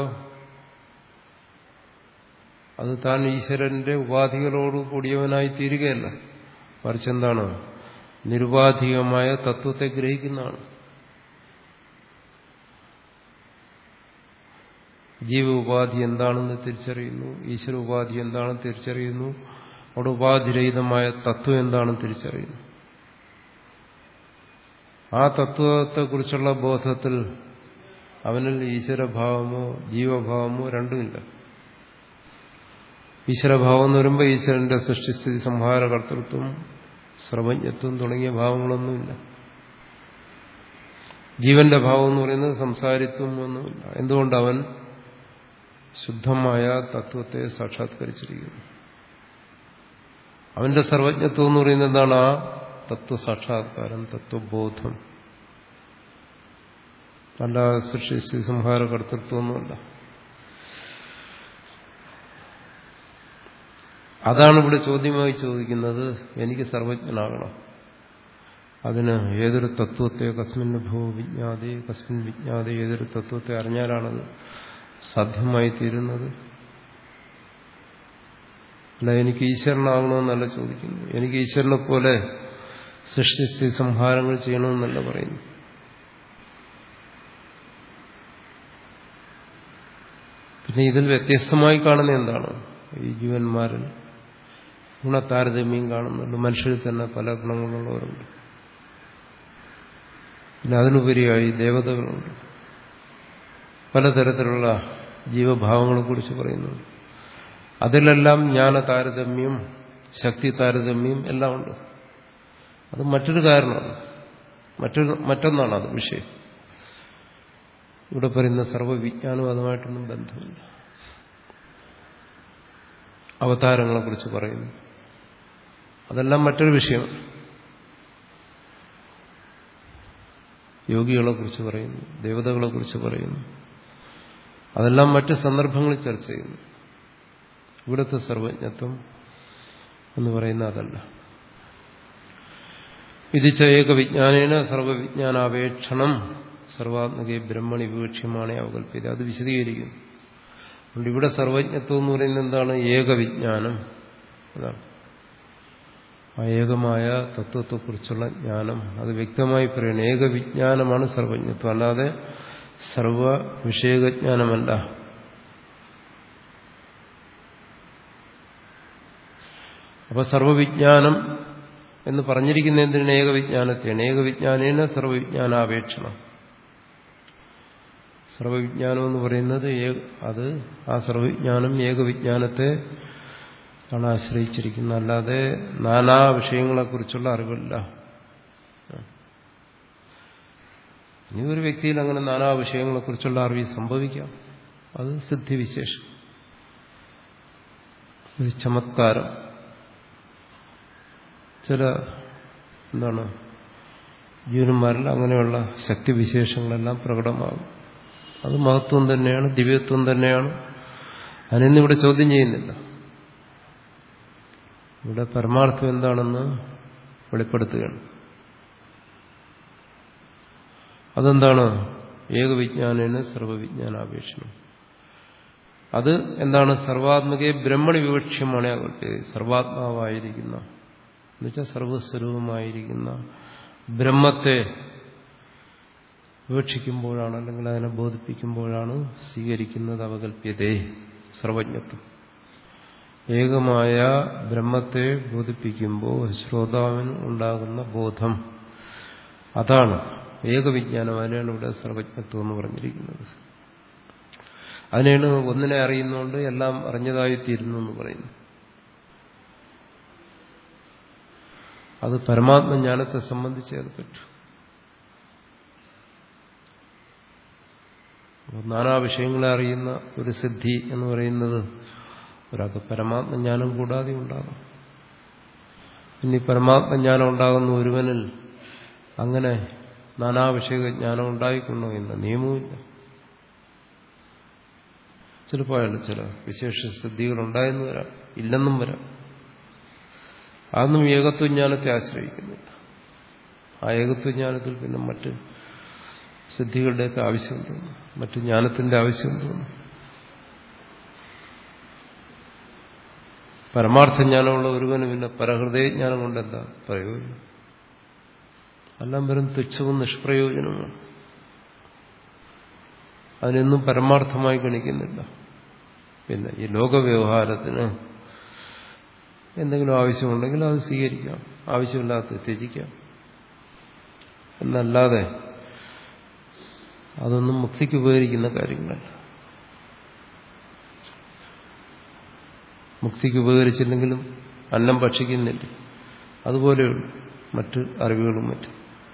അത് താൻ ഈശ്വരന്റെ ഉപാധികളോട് കൂടിയവനായി തീരുകയല്ല മറിച്ച് എന്താണ് നിരുപാധികമായ തത്വത്തെ ഗ്രഹിക്കുന്നതാണ് ജീവ ഉപാധി എന്താണെന്ന് തിരിച്ചറിയുന്നു ഈശ്വര ഉപാധി എന്താണെന്ന് തിരിച്ചറിയുന്നു അവിടെ ഉപാധിരഹിതമായ തത്വം എന്താണെന്ന് തിരിച്ചറിയുന്നു ആ തത്വത്തെക്കുറിച്ചുള്ള ബോധത്തിൽ അവനിൽ ഈശ്വരഭാവമോ ജീവഭാവമോ രണ്ടുമില്ല ഈശ്വരഭാവം എന്ന് പറയുമ്പോൾ ഈശ്വരന്റെ സൃഷ്ടിസ്ഥിതി സംഹാര കർത്തൃത്വം സർവജ്ഞത്വം തുടങ്ങിയ ഭാവങ്ങളൊന്നുമില്ല ജീവന്റെ ഭാവം എന്ന് പറയുന്നത് സംസാരിത്വം ഒന്നുമില്ല എന്തുകൊണ്ട് അവൻ ശുദ്ധമായ തത്വത്തെ സാക്ഷാത്കരിച്ചിരിക്കുന്നു അവന്റെ സർവജ്ഞത്വം എന്ന് പറയുന്നത് എന്താണ് ആ തത്വസാക്ഷാത്കാരം തത്വബോധം അല്ല സൃഷ്ടി സംഹാര കർത്തൃത്വമൊന്നുമല്ല അതാണ് ഇവിടെ ചോദ്യമായി ചോദിക്കുന്നത് എനിക്ക് സർവജ്ഞനാകണം അതിന് ഏതൊരു തത്വത്തെ കസ്മിൻ ഭൂ വിജ്ഞാതെ കസ്മിൻ വിജ്ഞാതെ ഏതൊരു തത്വത്തെ അറിഞ്ഞാലാണത് സാധ്യമായി തീരുന്നത് അല്ല എനിക്ക് ഈശ്വരനാകണമെന്നല്ല ചോദിക്കുന്നു എനിക്ക് ഈശ്വരനെ പോലെ സൃഷ്ടി സംഹാരങ്ങൾ ചെയ്യണമെന്നല്ല പറയുന്നു പിന്നെ ഇതിൽ വ്യത്യസ്തമായി കാണുന്ന എന്താണ് ഈ ജീവന്മാരിൽ ഗുണതാരതമ്യം കാണുന്നുണ്ട് മനുഷ്യരിൽ തന്നെ പല ഗുണങ്ങളുള്ളവരുണ്ട് പിന്നെ അതിനുപരിയായി ദേവതകളുണ്ട് പലതരത്തിലുള്ള ജീവഭാവങ്ങളെക്കുറിച്ച് പറയുന്നുണ്ട് അതിലെല്ലാം ജ്ഞാന താരതമ്യം ശക്തി താരതമ്യം എല്ലാം ഉണ്ട് അത് മറ്റൊരു കാരണമാണ് മറ്റൊരു മറ്റൊന്നാണ് അത് വിഷയം ഇവിടെ പറയുന്ന സർവ്വവിജ്ഞാനവും അതുമായിട്ടൊന്നും ബന്ധമില്ല അവതാരങ്ങളെക്കുറിച്ച് പറയുന്നു അതെല്ലാം മറ്റൊരു വിഷയമാണ് യോഗികളെക്കുറിച്ച് പറയുന്നു ദേവതകളെക്കുറിച്ച് പറയുന്നു അതെല്ലാം മറ്റ് സന്ദർഭങ്ങളിൽ ചർച്ച ചെയ്യുന്നു ഇവിടുത്തെ സർവജ്ഞത്വം എന്ന് പറയുന്ന അതല്ല വിധിച്ച ഏകവിജ്ഞാനേന സർവവിജ്ഞാനാപേക്ഷണം സർവാത്മകെ ബ്രഹ്മണി വിവക്ഷ്യമാണ് അവകല്പിത അത് വിശദീകരിക്കുന്നു അതുകൊണ്ട് ഇവിടെ സർവജ്ഞത്വം എന്ന് പറയുന്നത് എന്താണ് ഏകവിജ്ഞാനം അതാണ് ആ ഏകമായ തത്വത്തെക്കുറിച്ചുള്ള ജ്ഞാനം അത് വ്യക്തമായി പറയുന്നത് ഏകവിജ്ഞാനമാണ് സർവജ്ഞത്വം അല്ലാതെ സർവ വിഷയജ്ഞാനമല്ല അപ്പൊ സർവവിജ്ഞാനം എന്ന് പറഞ്ഞിരിക്കുന്ന എന്തിനാണ് ഏകവിജ്ഞാനത്തെയാണ് ഏകവിജ്ഞാനേന സർവവിജ്ഞാനാപേക്ഷണം സർവവിജ്ഞാനം എന്ന് പറയുന്നത് അത് ആ സർവവിജ്ഞാനം ഏകവിജ്ഞാനത്തെ ആണ് ആശ്രയിച്ചിരിക്കുന്നത് അല്ലാതെ നാനാ വിഷയങ്ങളെക്കുറിച്ചുള്ള അറിവില്ല ഇനി ഒരു വ്യക്തിയിൽ അങ്ങനെ നാനാ വിഷയങ്ങളെക്കുറിച്ചുള്ള അറിവ് സംഭവിക്കാം അത് സിദ്ധിവിശേഷം ഒരു ചമത്കാരം ചില എന്താണ് ജീവന്മാരിൽ അങ്ങനെയുള്ള ശക്തിവിശേഷങ്ങളെല്ലാം പ്രകടമാകും അത് മഹത്വം തന്നെയാണ് ദിവ്യത്വം തന്നെയാണ് അതിനൊന്നും ഇവിടെ ചോദ്യം ചെയ്യുന്നില്ല ഇവിടെ പരമാർത്ഥം എന്താണെന്ന് വെളിപ്പെടുത്തുകയാണ് അതെന്താണ് ഏകവിജ്ഞാനേന സർവവിജ്ഞാനാപേക്ഷണം അത് എന്താണ് സർവാത്മകയെ ബ്രഹ്മണി വിവക്ഷ്യമാണ് സർവാത്മാവായിരിക്കുന്ന എന്നുവെച്ചാൽ സർവസ്വരൂപമായിരിക്കുന്ന ബ്രഹ്മത്തെ വിവക്ഷിക്കുമ്പോഴാണ് അല്ലെങ്കിൽ അതിനെ ബോധിപ്പിക്കുമ്പോഴാണ് സ്വീകരിക്കുന്നത് അവകല്പ്യതേ സർവജ്ഞത്വം ഏകമായ ബ്രഹ്മത്തെ ബോധിപ്പിക്കുമ്പോൾ ശ്രോതാവിന് ഉണ്ടാകുന്ന ബോധം അതാണ് ഏകവിജ്ഞാനം അതിനാണ് ഇവിടെ സർവജ്ഞത്വം എന്ന് പറഞ്ഞിരിക്കുന്നത് അതിനാണ് ഒന്നിനെ അറിയുന്നതുകൊണ്ട് എല്ലാം അറിഞ്ഞതായി തീരുന്നു എന്ന് പറയുന്നു അത് പരമാത്മജ്ഞാനത്തെ സംബന്ധിച്ച് അത് പറ്റും നാനാ വിഷയങ്ങളെ അറിയുന്ന ഒരു സിദ്ധി എന്ന് പറയുന്നത് ഒരാൾക്ക് പരമാത്മജ്ഞാനം കൂടാതെ ഉണ്ടാകും ഇനി പരമാത്മജ്ഞാനം ഉണ്ടാകുന്ന ഒരുവനിൽ അങ്ങനെ നാനാ വിഷയജ്ഞാനം ഉണ്ടായിക്കൊണ്ടോ എന്ന നിയമവുമില്ല ചിലപ്പോൾ അയാൾ ചില വിശേഷ സിദ്ധികൾ ഉണ്ടായെന്ന് വരാം ഇല്ലെന്നും വരാം അതൊന്നും ഏകത്വജ്ഞാനത്തെ ആശ്രയിക്കുന്നില്ല ആ ഏകത്വജ്ഞാനത്തിൽ പിന്നെ മറ്റ് സിദ്ധികളുടെയൊക്കെ ആവശ്യം തോന്നും മറ്റു ജ്ഞാനത്തിന്റെ ആവശ്യം തോന്നും പരമാർത്ഥജ്ഞാനമുള്ള ഒരുവന് പിന്നെ പരഹൃദയജ്ഞാനം കൊണ്ട് എന്താ പ്രയോജനം എല്ലാം വെറും തുച്ഛവും നിഷ്പ്രയോജനവുമാണ് അതിനൊന്നും പരമാർത്ഥമായി ഗണിക്കുന്നില്ല പിന്നെ ഈ ലോകവ്യവഹാരത്തിന് എന്തെങ്കിലും ആവശ്യമുണ്ടെങ്കിൽ അത് സ്വീകരിക്കാം ആവശ്യമില്ലാത്ത ത്യജിക്കാം എന്നല്ലാതെ അതൊന്നും മുക്തിക്ക് ഉപകരിക്കുന്ന കാര്യങ്ങളല്ല മുക്തിക്ക് ഉപകരിച്ചില്ലെങ്കിലും അന്നം ഭക്ഷിക്കുന്നില്ല അതുപോലെയുള്ളൂ മറ്റ് അറിവുകളും മറ്റും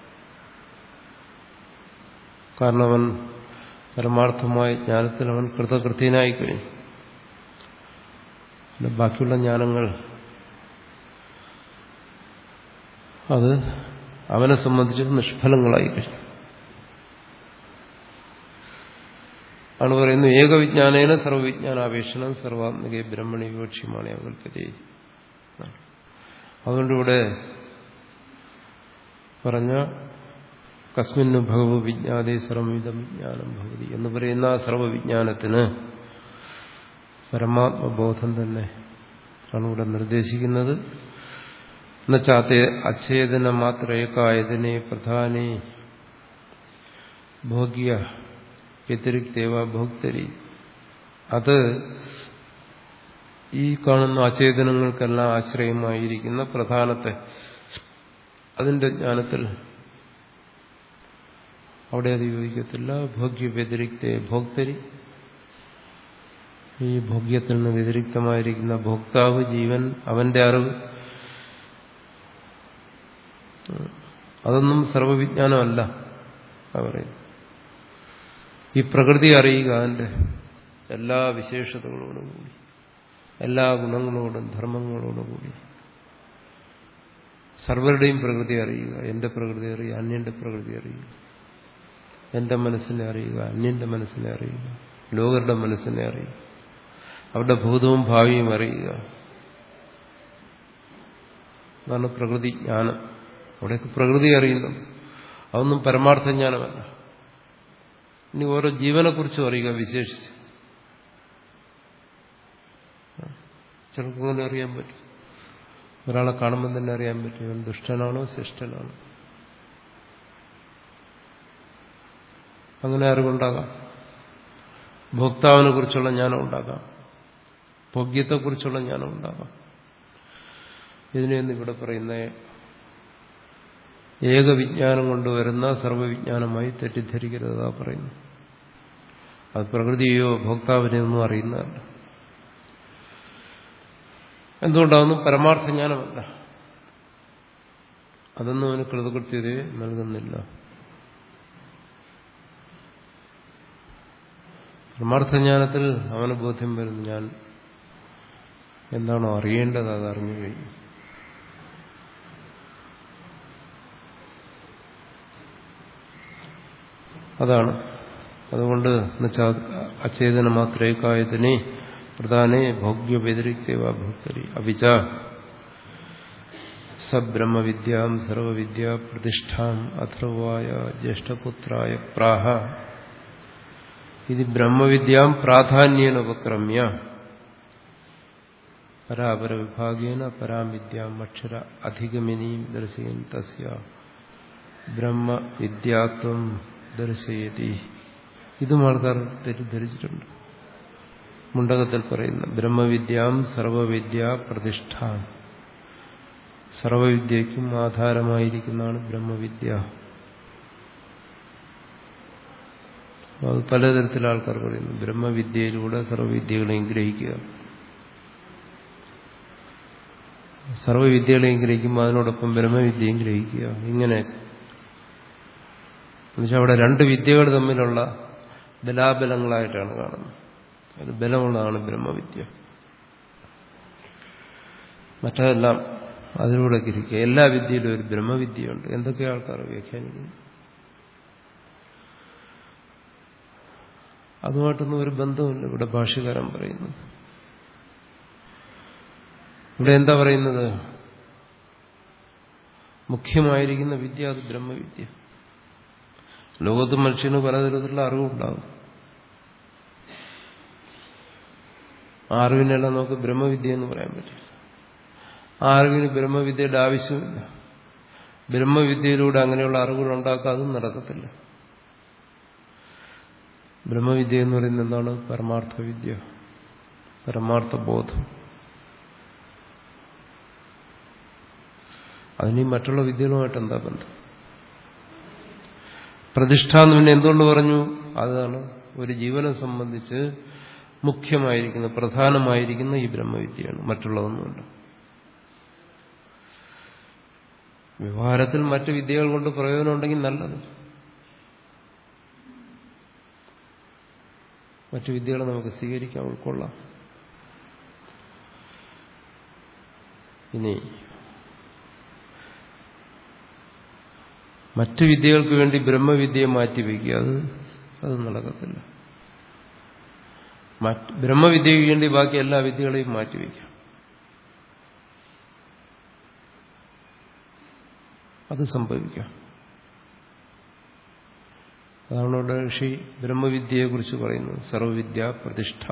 കാരണം അവൻ പരമാർത്ഥമായ ജ്ഞാനത്തിൽ അവൻ കൃതകൃത്യനായി കഴിഞ്ഞു പിന്നെ ബാക്കിയുള്ള ജ്ഞാനങ്ങൾ അത് അവനെ സംബന്ധിച്ച് നിഷ്ഫലങ്ങളായി കഴിഞ്ഞു ആണ് പറയുന്നത് ഏകവിജ്ഞാനേന സർവവിജ്ഞാനാപേക്ഷണം സർവാത്മകയെ ബ്രഹ്മണി വിവക്ഷ്യമാണ് അവൽക്കതേ അതുകൊണ്ടിവിടെ പറഞ്ഞ കസ്മിന് ഭഗവ വിജ്ഞാതേ സർവമിതം വിജ്ഞാനം ഭവതി എന്ന് പറയുന്ന ആ സർവവിജ്ഞാനത്തിന് പരമാത്മബോധം തന്നെ ആണ് ഇവിടെ നിർദ്ദേശിക്കുന്നത് എന്നുവെച്ചാത്തെ അച്ഛേദന മാത്ര ഏകായതിനെ പ്രധാനെ ഭോഗ്യ വ്യതിരിക്തേവ ഭോക്തരി അത് ഈ കാണുന്ന അചേതനങ്ങൾക്കെല്ലാം ആശ്രയമായിരിക്കുന്ന പ്രധാനത്തെ അതിന്റെ ജ്ഞാനത്തിൽ അവിടെ അത് യോജിക്കത്തില്ല ഭോഗ്യ വ്യതിരിക്ത ഭോക്തരി ഈ ഭോഗ്യത്തിൽ നിന്ന് വ്യതിരിക്തമായിരിക്കുന്ന ഭോക്താവ് ജീവൻ അവന്റെ അറിവ് അതൊന്നും സർവവിജ്ഞാനമല്ല പറയുന്നത് ഈ പ്രകൃതി അറിയുക അതിൻ്റെ എല്ലാ വിശേഷതകളോടും കൂടി എല്ലാ ഗുണങ്ങളോടും ധർമ്മങ്ങളോടും കൂടി സർവരുടെയും പ്രകൃതി അറിയുക എന്റെ പ്രകൃതി അറിയുക അന്യന്റെ പ്രകൃതി അറിയുക എന്റെ മനസ്സിനെ അറിയുക അന്യന്റെ മനസ്സിനെ അറിയുക ലോകരുടെ മനസ്സിനെ അറിയുക അവരുടെ ഭൂതവും ഭാവിയും അറിയുക അതാണ് പ്രകൃതി ജ്ഞാനം അവിടെയൊക്കെ പ്രകൃതി അറിയുന്നു അതൊന്നും പരമാർത്ഥ ജ്ഞാനമല്ല ഇനി ഓരോ ജീവനെക്കുറിച്ചും അറിയുക വിശേഷിച്ച് ചിലർക്കങ്ങനെ അറിയാൻ പറ്റും ഒരാളെ കാണുമ്പോൾ തന്നെ അറിയാൻ പറ്റും ഇവൻ ദുഷ്ടനാണോ ശിഷ്ടനാണോ അങ്ങനെ അറിവുണ്ടാകാം ഭോക്താവിനെ കുറിച്ചുള്ള ജ്ഞാനം ഉണ്ടാകാം ഭോഗ്യത്തെക്കുറിച്ചുള്ള ജ്ഞാനം ഉണ്ടാകാം ഇതിനെയൊന്നും ഇവിടെ പറയുന്ന ഏകവിജ്ഞാനം കൊണ്ടുവരുന്ന സർവവിജ്ഞാനമായി തെറ്റിദ്ധരിക്കരുതാ പറയുന്നു അത് പ്രകൃതിയോ ഭോക്താവിനെയോ ഒന്നും അറിയുന്നതല്ല എന്തുകൊണ്ടാവുന്നു പരമാർത്ഥ ജ്ഞാനമല്ല അതൊന്നും അവന് കൃതകൃത്യതയെ നൽകുന്നില്ല പരമാർത്ഥജ്ഞാനത്തിൽ അവന് ബോധ്യം വരുന്നു ഞാൻ എന്താണോ അറിയേണ്ടത് അത് അറിഞ്ഞു കഴിഞ്ഞു അതാണ് അതുകൊണ്ട് എന്നുവെച്ചാൽ അചേതന മാത്രേക്കായതിനെ പ്രധാനേ ഭോഗ്യ വ്യതിരിക്തവ ഭോക്തരി അവിച സബ്രഹ്മവിദ്യാം സർവവിദ്യ പ്രതിഷ്ഠാം അഥർവായ ജ്യേഷ്ഠപുത്രായ പ്രാഹ ഇത് ബ്രഹ്മവിദ്യാം പ്രാധാന്യേന ഉപക്രമ്യ പരാപരവിഭാഗേന പരാം വിദ്യാം അക്ഷര അധിഗമിനീം ദർശയൻ തസ്യ ബ്രഹ്മവിദ്യാത്വം ദർശയതി ഇതും ആൾക്കാർ തെറ്റിദ്ധരിച്ചിട്ടുണ്ട് മുണ്ടകത്തിൽ പറയുന്ന ബ്രഹ്മവിദ്യാം സർവവിദ്യ പ്രതിഷ്ഠ സർവവിദ്യയ്ക്കും ആധാരമായിരിക്കുന്നതാണ് ബ്രഹ്മവിദ്യ അത് പലതരത്തിൽ ആൾക്കാർ പറയുന്നു ബ്രഹ്മവിദ്യയിലൂടെ സർവവിദ്യകളെയും ഗ്രഹിക്കുക സർവവിദ്യകളെയും ഗ്രഹിക്കുമ്പോൾ അതിനോടൊപ്പം ബ്രഹ്മവിദ്യയും ഗ്രഹിക്കുക ഇങ്ങനെ എന്നുവെച്ചാൽ അവിടെ രണ്ട് വിദ്യകൾ തമ്മിലുള്ള ബലാബലങ്ങളായിട്ടാണ് കാണുന്നത് അത് ബലമുള്ളതാണ് ബ്രഹ്മവിദ്യ മറ്റതെല്ലാം അതിലൂടെ ഗ്രഹിക്കുക എല്ലാ വിദ്യയിലും ഒരു ബ്രഹ്മവിദ്യയുണ്ട് എന്തൊക്കെ ആൾക്കാർ വ്യാഖ്യാനിക്കുന്നു അതുമായിട്ടൊന്നും ഒരു ബന്ധമില്ല ഇവിടെ ഭാഷ്യകാരൻ പറയുന്നത് ഇവിടെ എന്താ പറയുന്നത് മുഖ്യമായിരിക്കുന്ന വിദ്യ അത് ബ്രഹ്മവിദ്യ ലോകത്ത് മനുഷ്യന് പലതരത്തിലുള്ള അറിവുണ്ടാകും ആ അറിവിനെല്ലാം നമുക്ക് ബ്രഹ്മവിദ്യ എന്ന് പറയാൻ പറ്റില്ല ആ അറിവിന് ബ്രഹ്മവിദ്യയുടെ ആവശ്യമില്ല ബ്രഹ്മവിദ്യയിലൂടെ അങ്ങനെയുള്ള അറിവുകൾ ഉണ്ടാക്കുക അതും നടക്കത്തില്ല ബ്രഹ്മവിദ്യ എന്ന് പറയുന്നത് എന്താണ് പരമാർത്ഥ വിദ്യ പരമാർത്ഥ ബോധം അതിന് മറ്റുള്ള വിദ്യകളുമായിട്ട് എന്താ ബന്ധം പ്രതിഷ്ഠ എന്ന് പിന്നെ എന്തുകൊണ്ട് പറഞ്ഞു അതാണ് ഒരു ജീവനെ സംബന്ധിച്ച് മുഖ്യമായിരിക്കുന്ന പ്രധാനമായിരിക്കുന്ന ഈ ബ്രഹ്മവിദ്യയാണ് മറ്റുള്ളതൊന്നുമില്ല വ്യവഹാരത്തിൽ മറ്റു വിദ്യകൾ കൊണ്ട് പ്രയോജനമുണ്ടെങ്കിൽ നല്ലത് മറ്റു വിദ്യകളെ നമുക്ക് സ്വീകരിക്കാം ഉൾക്കൊള്ളാം ഇനി മറ്റു വിദ്യകൾക്ക് വേണ്ടി ബ്രഹ്മവിദ്യയെ മാറ്റിവെക്കുക അത് അത് നടക്കത്തില്ല മറ്റ് ബ്രഹ്മവിദ്യയ്ക്ക് വേണ്ടി ബാക്കി എല്ലാ വിദ്യകളെയും മാറ്റിവെക്കാം അത് സംഭവിക്കാം അതാണ് ഇവിടെ ഋഷി ബ്രഹ്മവിദ്യയെക്കുറിച്ച് പറയുന്നത് സർവവിദ്യ പ്രതിഷ്ഠ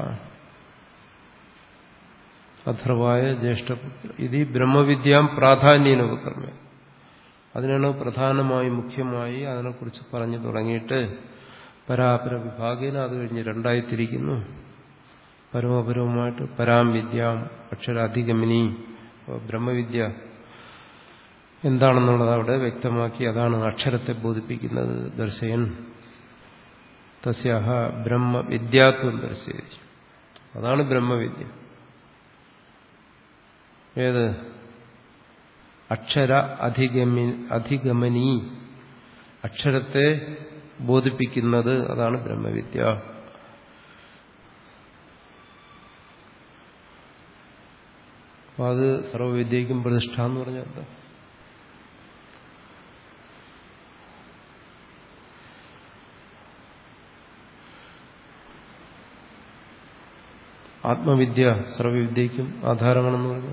അഥർവായ ജ്യേഷ്ഠപുത്ര ഇത് ഈ ബ്രഹ്മവിദ്യാം പ്രാധാന്യേന ഉപക്രമ്യം അതിനാണ് പ്രധാനമായി മുഖ്യമായി അതിനെക്കുറിച്ച് പറഞ്ഞു തുടങ്ങിയിട്ട് പരാപര വിഭാഗേന അത് കഴിഞ്ഞ് രണ്ടായി തിരിക്കുന്നു പരമപരവുമായിട്ട് പരാം വിദ്യാം അക്ഷരാധിഗമിനി ബ്രഹ്മവിദ്യ എന്താണെന്നുള്ളത് അവിടെ വ്യക്തമാക്കി അതാണ് അക്ഷരത്തെ ബോധിപ്പിക്കുന്നത് ദർശയൻ തസ്യാഹ ബ്രഹ്മവിദ്യാത്വം ദർശയതി അതാണ് ബ്രഹ്മവിദ്യ ഏത് അക്ഷര അധിഗമി അധിഗമനീ അക്ഷരത്തെ ബോധിപ്പിക്കുന്നത് അതാണ് ബ്രഹ്മവിദ്യ അപ്പൊ അത് സർവവിദ്യയ്ക്കും പ്രതിഷ്ഠ എന്ന് പറഞ്ഞാൽ എന്താ ആത്മവിദ്യ സർവവിദ്യയ്ക്കും ആധാരമാണെന്ന് പറഞ്ഞു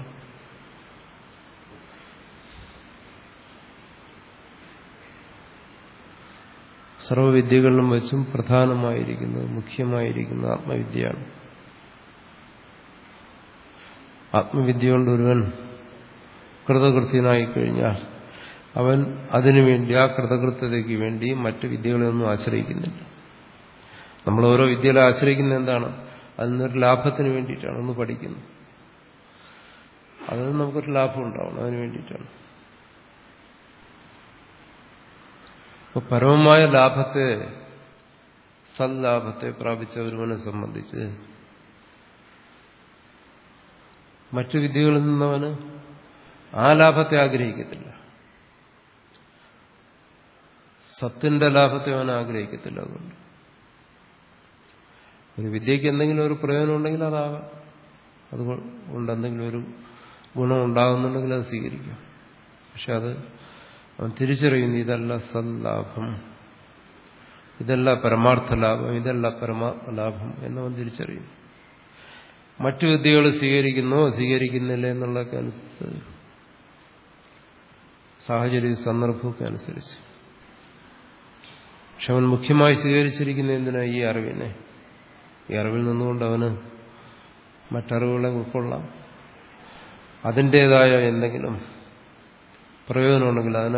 സർവവിദ്യകളിലും വെച്ചും പ്രധാനമായിരിക്കുന്നത് മുഖ്യമായിരിക്കുന്ന ആത്മവിദ്യയാണ് ആത്മവിദ്യ കൊണ്ട് ഒരുവൻ കൃതകൃത്യനായി കഴിഞ്ഞാൽ അവൻ അതിനുവേണ്ടി ആ കൃതകൃത്യതയ്ക്ക് വേണ്ടി മറ്റു വിദ്യകളെയൊന്നും ആശ്രയിക്കുന്നില്ല നമ്മൾ ഓരോ വിദ്യകളെ ആശ്രയിക്കുന്നത് എന്താണ് അതിനൊരു ലാഭത്തിന് വേണ്ടിയിട്ടാണ് ഒന്ന് പഠിക്കുന്നത് അതിന് നമുക്കൊരു ലാഭം ഉണ്ടാവണം അതിന് വേണ്ടിയിട്ടാണ് അപ്പൊ പരമമായ ലാഭത്തെ സല്ലാഭത്തെ പ്രാപിച്ച ഒരുവനെ സംബന്ധിച്ച് മറ്റു വിദ്യകളിൽ നിന്നവന് ആ ലാഭത്തെ ആഗ്രഹിക്കത്തില്ല സത്തിന്റെ ലാഭത്തെ അവൻ ആഗ്രഹിക്കത്തില്ല അതുകൊണ്ട് ഒരു വിദ്യക്ക് എന്തെങ്കിലും ഒരു പ്രയോജനം ഉണ്ടെങ്കിൽ അതാകാം അതുകൊണ്ട് എന്തെങ്കിലും ഒരു ഗുണം ഉണ്ടാകുന്നുണ്ടെങ്കിൽ അത് സ്വീകരിക്കാം പക്ഷെ അത് അവൻ തിരിച്ചറിയുന്നു ഇതല്ല സല്ലാഭം ഇതല്ല പരമാർത്ഥ ലാഭം ഇതല്ല പരമാ ലാഭം എന്നവൻ തിരിച്ചറിയുന്നു മറ്റു വിദ്യകൾ സ്വീകരിക്കുന്നോ സ്വീകരിക്കുന്നില്ല എന്നുള്ളതൊക്കെ അനുസരിച്ച് സാഹചര്യ സന്ദർഭമൊക്കെ അനുസരിച്ച് പക്ഷെ അവൻ മുഖ്യമായി സ്വീകരിച്ചിരിക്കുന്ന എന്തിനാ ഈ അറിവിനെ ഈ അറിവിൽ നിന്നുകൊണ്ട് അവന് മറ്ററിവുകളെ ഉൾക്കൊള്ളാം അതിൻ്റെതായ എന്തെങ്കിലും പ്രയോജനമുണ്ടെങ്കിൽ അതിനെ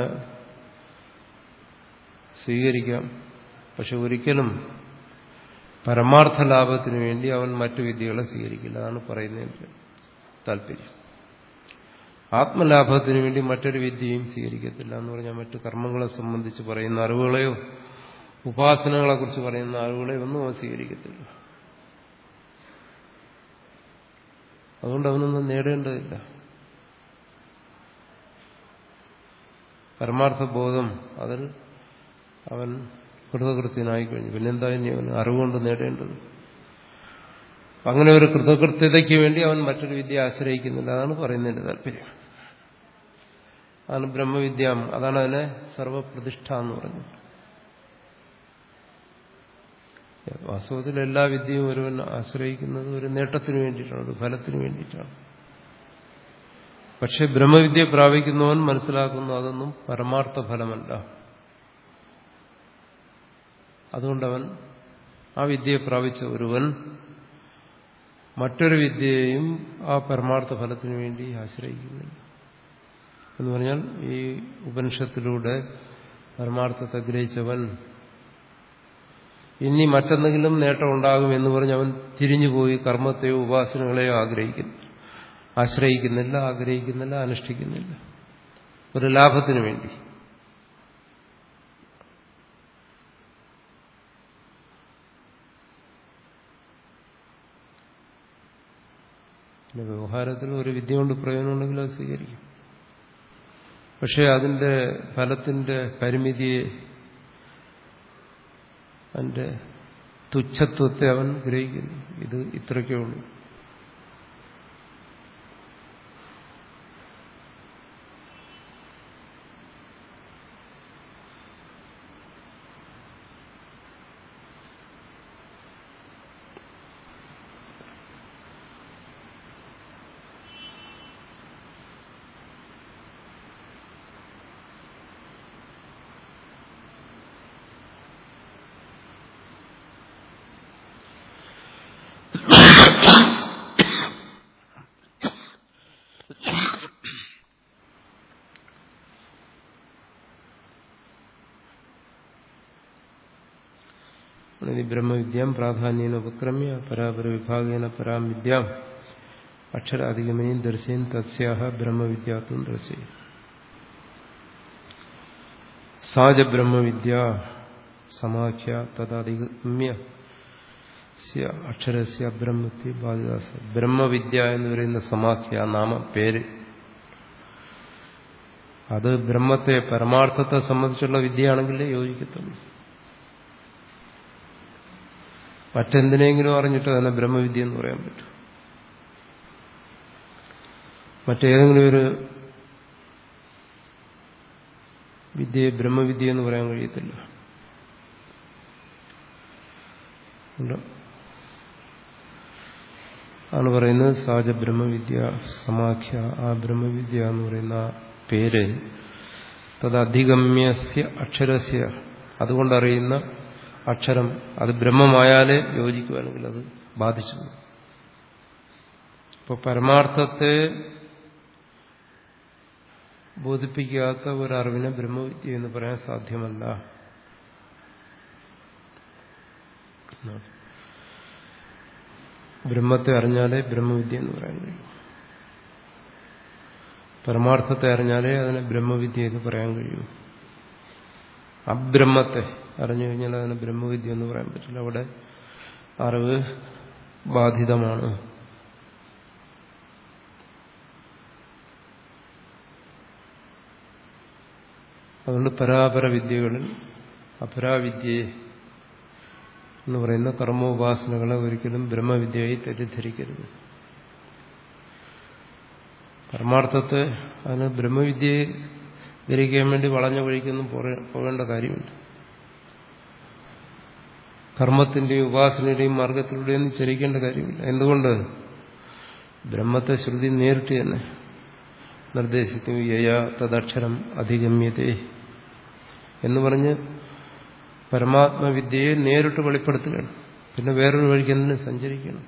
സ്വീകരിക്കാം പക്ഷെ ഒരിക്കലും പരമാർത്ഥ ലാഭത്തിന് വേണ്ടി അവൻ മറ്റു വിദ്യകളെ സ്വീകരിക്കില്ല അതാണ് പറയുന്നതിന്റെ താല്പര്യം ആത്മലാഭത്തിന് വേണ്ടി മറ്റൊരു വിദ്യയും സ്വീകരിക്കത്തില്ല എന്ന് പറഞ്ഞാൽ മറ്റു കർമ്മങ്ങളെ സംബന്ധിച്ച് പറയുന്ന അറിവുകളെയോ ഉപാസനകളെ കുറിച്ച് പറയുന്ന അറിവുകളെയോ ഒന്നും അവൻ സ്വീകരിക്കത്തില്ല അതുകൊണ്ട് അവനൊന്നും നേടേണ്ടതില്ല പരമാർത്ഥ ബോധം അതിൽ അവൻ കൃതകൃത്യനായി കഴിഞ്ഞു പിന്നെന്താ ഇനി അവൻ അറിവുകൊണ്ട് നേടേണ്ടത് അങ്ങനെ ഒരു കൃതകൃത്യതയ്ക്ക് വേണ്ടി അവൻ മറ്റൊരു വിദ്യ ആശ്രയിക്കുന്നില്ല അതാണ് പറയുന്നതിന്റെ താല്പര്യം അതാണ് ബ്രഹ്മവിദ്യ അതാണ് അതിനെ സർവപ്രതിഷ്ഠ എന്ന് പറഞ്ഞത് വാസ്തവത്തിൽ എല്ലാ വിദ്യയും ഒരുവൻ ആശ്രയിക്കുന്നത് ഒരു നേട്ടത്തിന് വേണ്ടിയിട്ടാണ് ഒരു ഫലത്തിന് വേണ്ടിയിട്ടാണ് പക്ഷെ ബ്രഹ്മവിദ്യ പ്രാപിക്കുന്നവൻ മനസ്സിലാക്കുന്നു അതൊന്നും പരമാർത്ഥ ഫലമല്ല അതുകൊണ്ടവൻ ആ വിദ്യയെ പ്രാപിച്ച ഒരുവൻ മറ്റൊരു വിദ്യയെയും ആ പരമാർത്ഥ ഫലത്തിന് വേണ്ടി ആശ്രയിക്കുന്നില്ല എന്ന് പറഞ്ഞാൽ ഈ ഉപനിഷത്തിലൂടെ പരമാർത്ഥത്തെ ഗ്രഹിച്ചവൻ ഇനി മറ്റെന്തെങ്കിലും നേട്ടം ഉണ്ടാകും എന്ന് പറഞ്ഞ് അവൻ തിരിഞ്ഞുപോയി കർമ്മത്തെയോ ഉപാസനകളെയോ ആഗ്രഹിക്കുന്നു ആശ്രയിക്കുന്നില്ല ആഗ്രഹിക്കുന്നില്ല അനുഷ്ഠിക്കുന്നില്ല ഒരു ലാഭത്തിന് വേണ്ടി പിന്നെ വ്യവഹാരത്തിൽ ഒരു വിദ്യ കൊണ്ട് പ്രയോജനമുണ്ടെങ്കിൽ അത് സ്വീകരിക്കും പക്ഷെ അതിന്റെ ഫലത്തിന്റെ പരിമിതിയെ അതിന്റെ തുച്ഛത്വത്തെ അവൻ ഗ്രഹിക്കുന്നു ഇത് ഇത്രയ്ക്കേ ഉള്ളൂ ബ്രഹ്മവിദ്യാം പ്രാധാന്യേന ഉപക്രമ്യ പരാപര വിഭാഗേന പരാം വിദ്യാം അക്ഷരാധികമേയും ദർശയൻ തസ്യാഹ ബ്രഹ്മവിദ്യാത്വം ദർശയും സാജ ബ്രഹ്മവിദ്യ സമാഖ്യ തദധിഗമ്യ അക്ഷരസ്യ ബ്രഹ്മത്തി ബാധിദാസ ബ്രഹ്മവിദ്യ എന്ന് പറയുന്ന സമാഖ്യ നാമ പേര് അത് ബ്രഹ്മത്തെ പരമാർത്ഥത്തെ സംബന്ധിച്ചുള്ള വിദ്യയാണെങ്കിലേ യോജിക്കത്തുള്ളൂ മറ്റെന്തിനെങ്കിലും അറിഞ്ഞിട്ട് തന്നെ ബ്രഹ്മവിദ്യ എന്ന് പറയാൻ പറ്റും മറ്റേതെങ്കിലും ഒരു വിദ്യയെ ബ്രഹ്മവിദ്യ എന്ന് പറയാൻ കഴിയത്തില്ല ആണ് പറയുന്നത് സാജ ബ്രഹ്മവിദ്യ സമാഖ്യ ആ ബ്രഹ്മവിദ്യ എന്ന് പറയുന്ന ആ പേര് തദധിഗമ്യസ്യ അക്ഷരസ്യ അതുകൊണ്ടറിയുന്ന അക്ഷരം അത് ബ്രഹ്മമായാലേ യോജിക്കുവാണെങ്കിൽ അത് ബാധിച്ചു ഇപ്പോൾ പരമാർത്ഥത്തെ ബോധിപ്പിക്കാത്ത ഒരറിവിനെ ബ്രഹ്മവിദ്യ എന്ന് പറയാൻ സാധ്യമല്ല ബ്രഹ്മത്തെ അറിഞ്ഞാലേ ബ്രഹ്മവിദ്യ എന്ന് പറയാൻ കഴിയും പരമാർത്ഥത്തെ അറിഞ്ഞാലേ അതിനെ ബ്രഹ്മവിദ്യ എന്ന് പറയാൻ കഴിയൂ അബ്രഹ്മത്തെ അറിഞ്ഞു കഴിഞ്ഞാൽ അതിനെ ബ്രഹ്മവിദ്യ എന്ന് പറയാൻ പറ്റില്ല അവിടെ അറിവ് ബാധിതമാണ് അതുകൊണ്ട് പരാപര വിദ്യകളിൽ അപരാവിദ്യയെ എന്ന് പറയുന്ന കർമ്മോപാസനകളെ ഒരിക്കലും ബ്രഹ്മവിദ്യയായി തെറ്റിദ്ധരിക്കരുത് പരമാർത്ഥത്തെ അതിന് ബ്രഹ്മവിദ്യയെ ഗ്രഹിക്കാൻ വേണ്ടി വളഞ്ഞ വഴിക്കൊന്നും പോകേണ്ട കാര്യമില്ല കർമ്മത്തിന്റെയും ഉപാസനയുടെയും മാർഗത്തിലൂടെയും ചരിക്കേണ്ട കാര്യമില്ല എന്തുകൊണ്ട് ബ്രഹ്മത്തെ ശ്രുതി നേരിട്ട് തന്നെ നിർദ്ദേശിക്കുന്നു യയ തദക്ഷരം അധിഗമ്യതേ എന്ന് പറഞ്ഞ് പരമാത്മവിദ്യയെ നേരിട്ട് വെളിപ്പെടുത്തുകയാണ് പിന്നെ വേറൊരു വഴിക്ക് എന്തിനു സഞ്ചരിക്കണം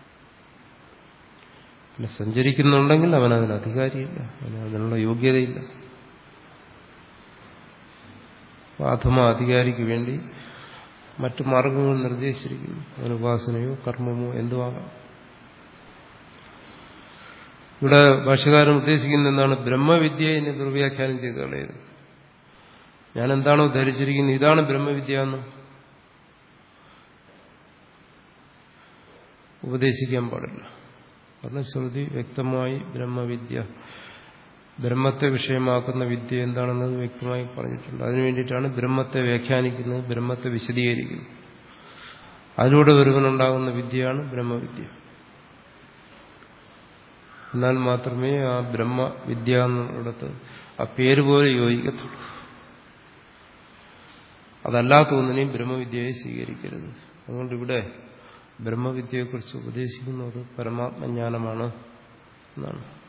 പിന്നെ സഞ്ചരിക്കുന്നുണ്ടെങ്കിൽ അവൻ അതിന് അധികാരിയില്ല അവന് അതിനുള്ള യോഗ്യതയില്ല അധമ അധികാരിക്ക് വേണ്ടി മറ്റു മാർഗങ്ങൾ നിർദ്ദേശിച്ചിരിക്കുന്നു അവന് ഉപാസനയോ കർമ്മമോ എന്തുവാകാം ഇവിടെ ഭാഷകാരൻ ഉദ്ദേശിക്കുന്ന എന്താണ് ബ്രഹ്മവിദ്യയെ എന്നെ ദുർവ്യാഖ്യാനം ചെയ്ത് കളയത് ഞാൻ എന്താണോ ധരിച്ചിരിക്കുന്നത് ഇതാണ് ബ്രഹ്മവിദ്യ എന്ന് ഉപദേശിക്കാൻ പാടില്ല കാരണം ശ്രുതി വ്യക്തമായി ബ്രഹ്മവിദ്യ ബ്രഹ്മത്തെ വിഷയമാക്കുന്ന വിദ്യ എന്താണെന്നത് വ്യക്തമായി പറഞ്ഞിട്ടുണ്ട് അതിനു വേണ്ടിയിട്ടാണ് ബ്രഹ്മത്തെ വ്യാഖ്യാനിക്കുന്നത് ബ്രഹ്മത്തെ വിശദീകരിക്കുന്നത് അതിലൂടെ ഒരുവനുണ്ടാകുന്ന വിദ്യയാണ് ബ്രഹ്മവിദ്യ എന്നാൽ മാത്രമേ ആ ബ്രഹ്മവിദ്യ എന്നുള്ളിടത്ത് ആ പേര് പോലെ യോജിക്കത്തുള്ളൂ അതല്ലാത്ത ഒന്നിനെയും ബ്രഹ്മവിദ്യയെ സ്വീകരിക്കരുത് അതുകൊണ്ട് ഇവിടെ ബ്രഹ്മവിദ്യയെക്കുറിച്ച് ഉപദേശിക്കുന്നത് പരമാത്മജ്ഞാനമാണ് എന്നാണ്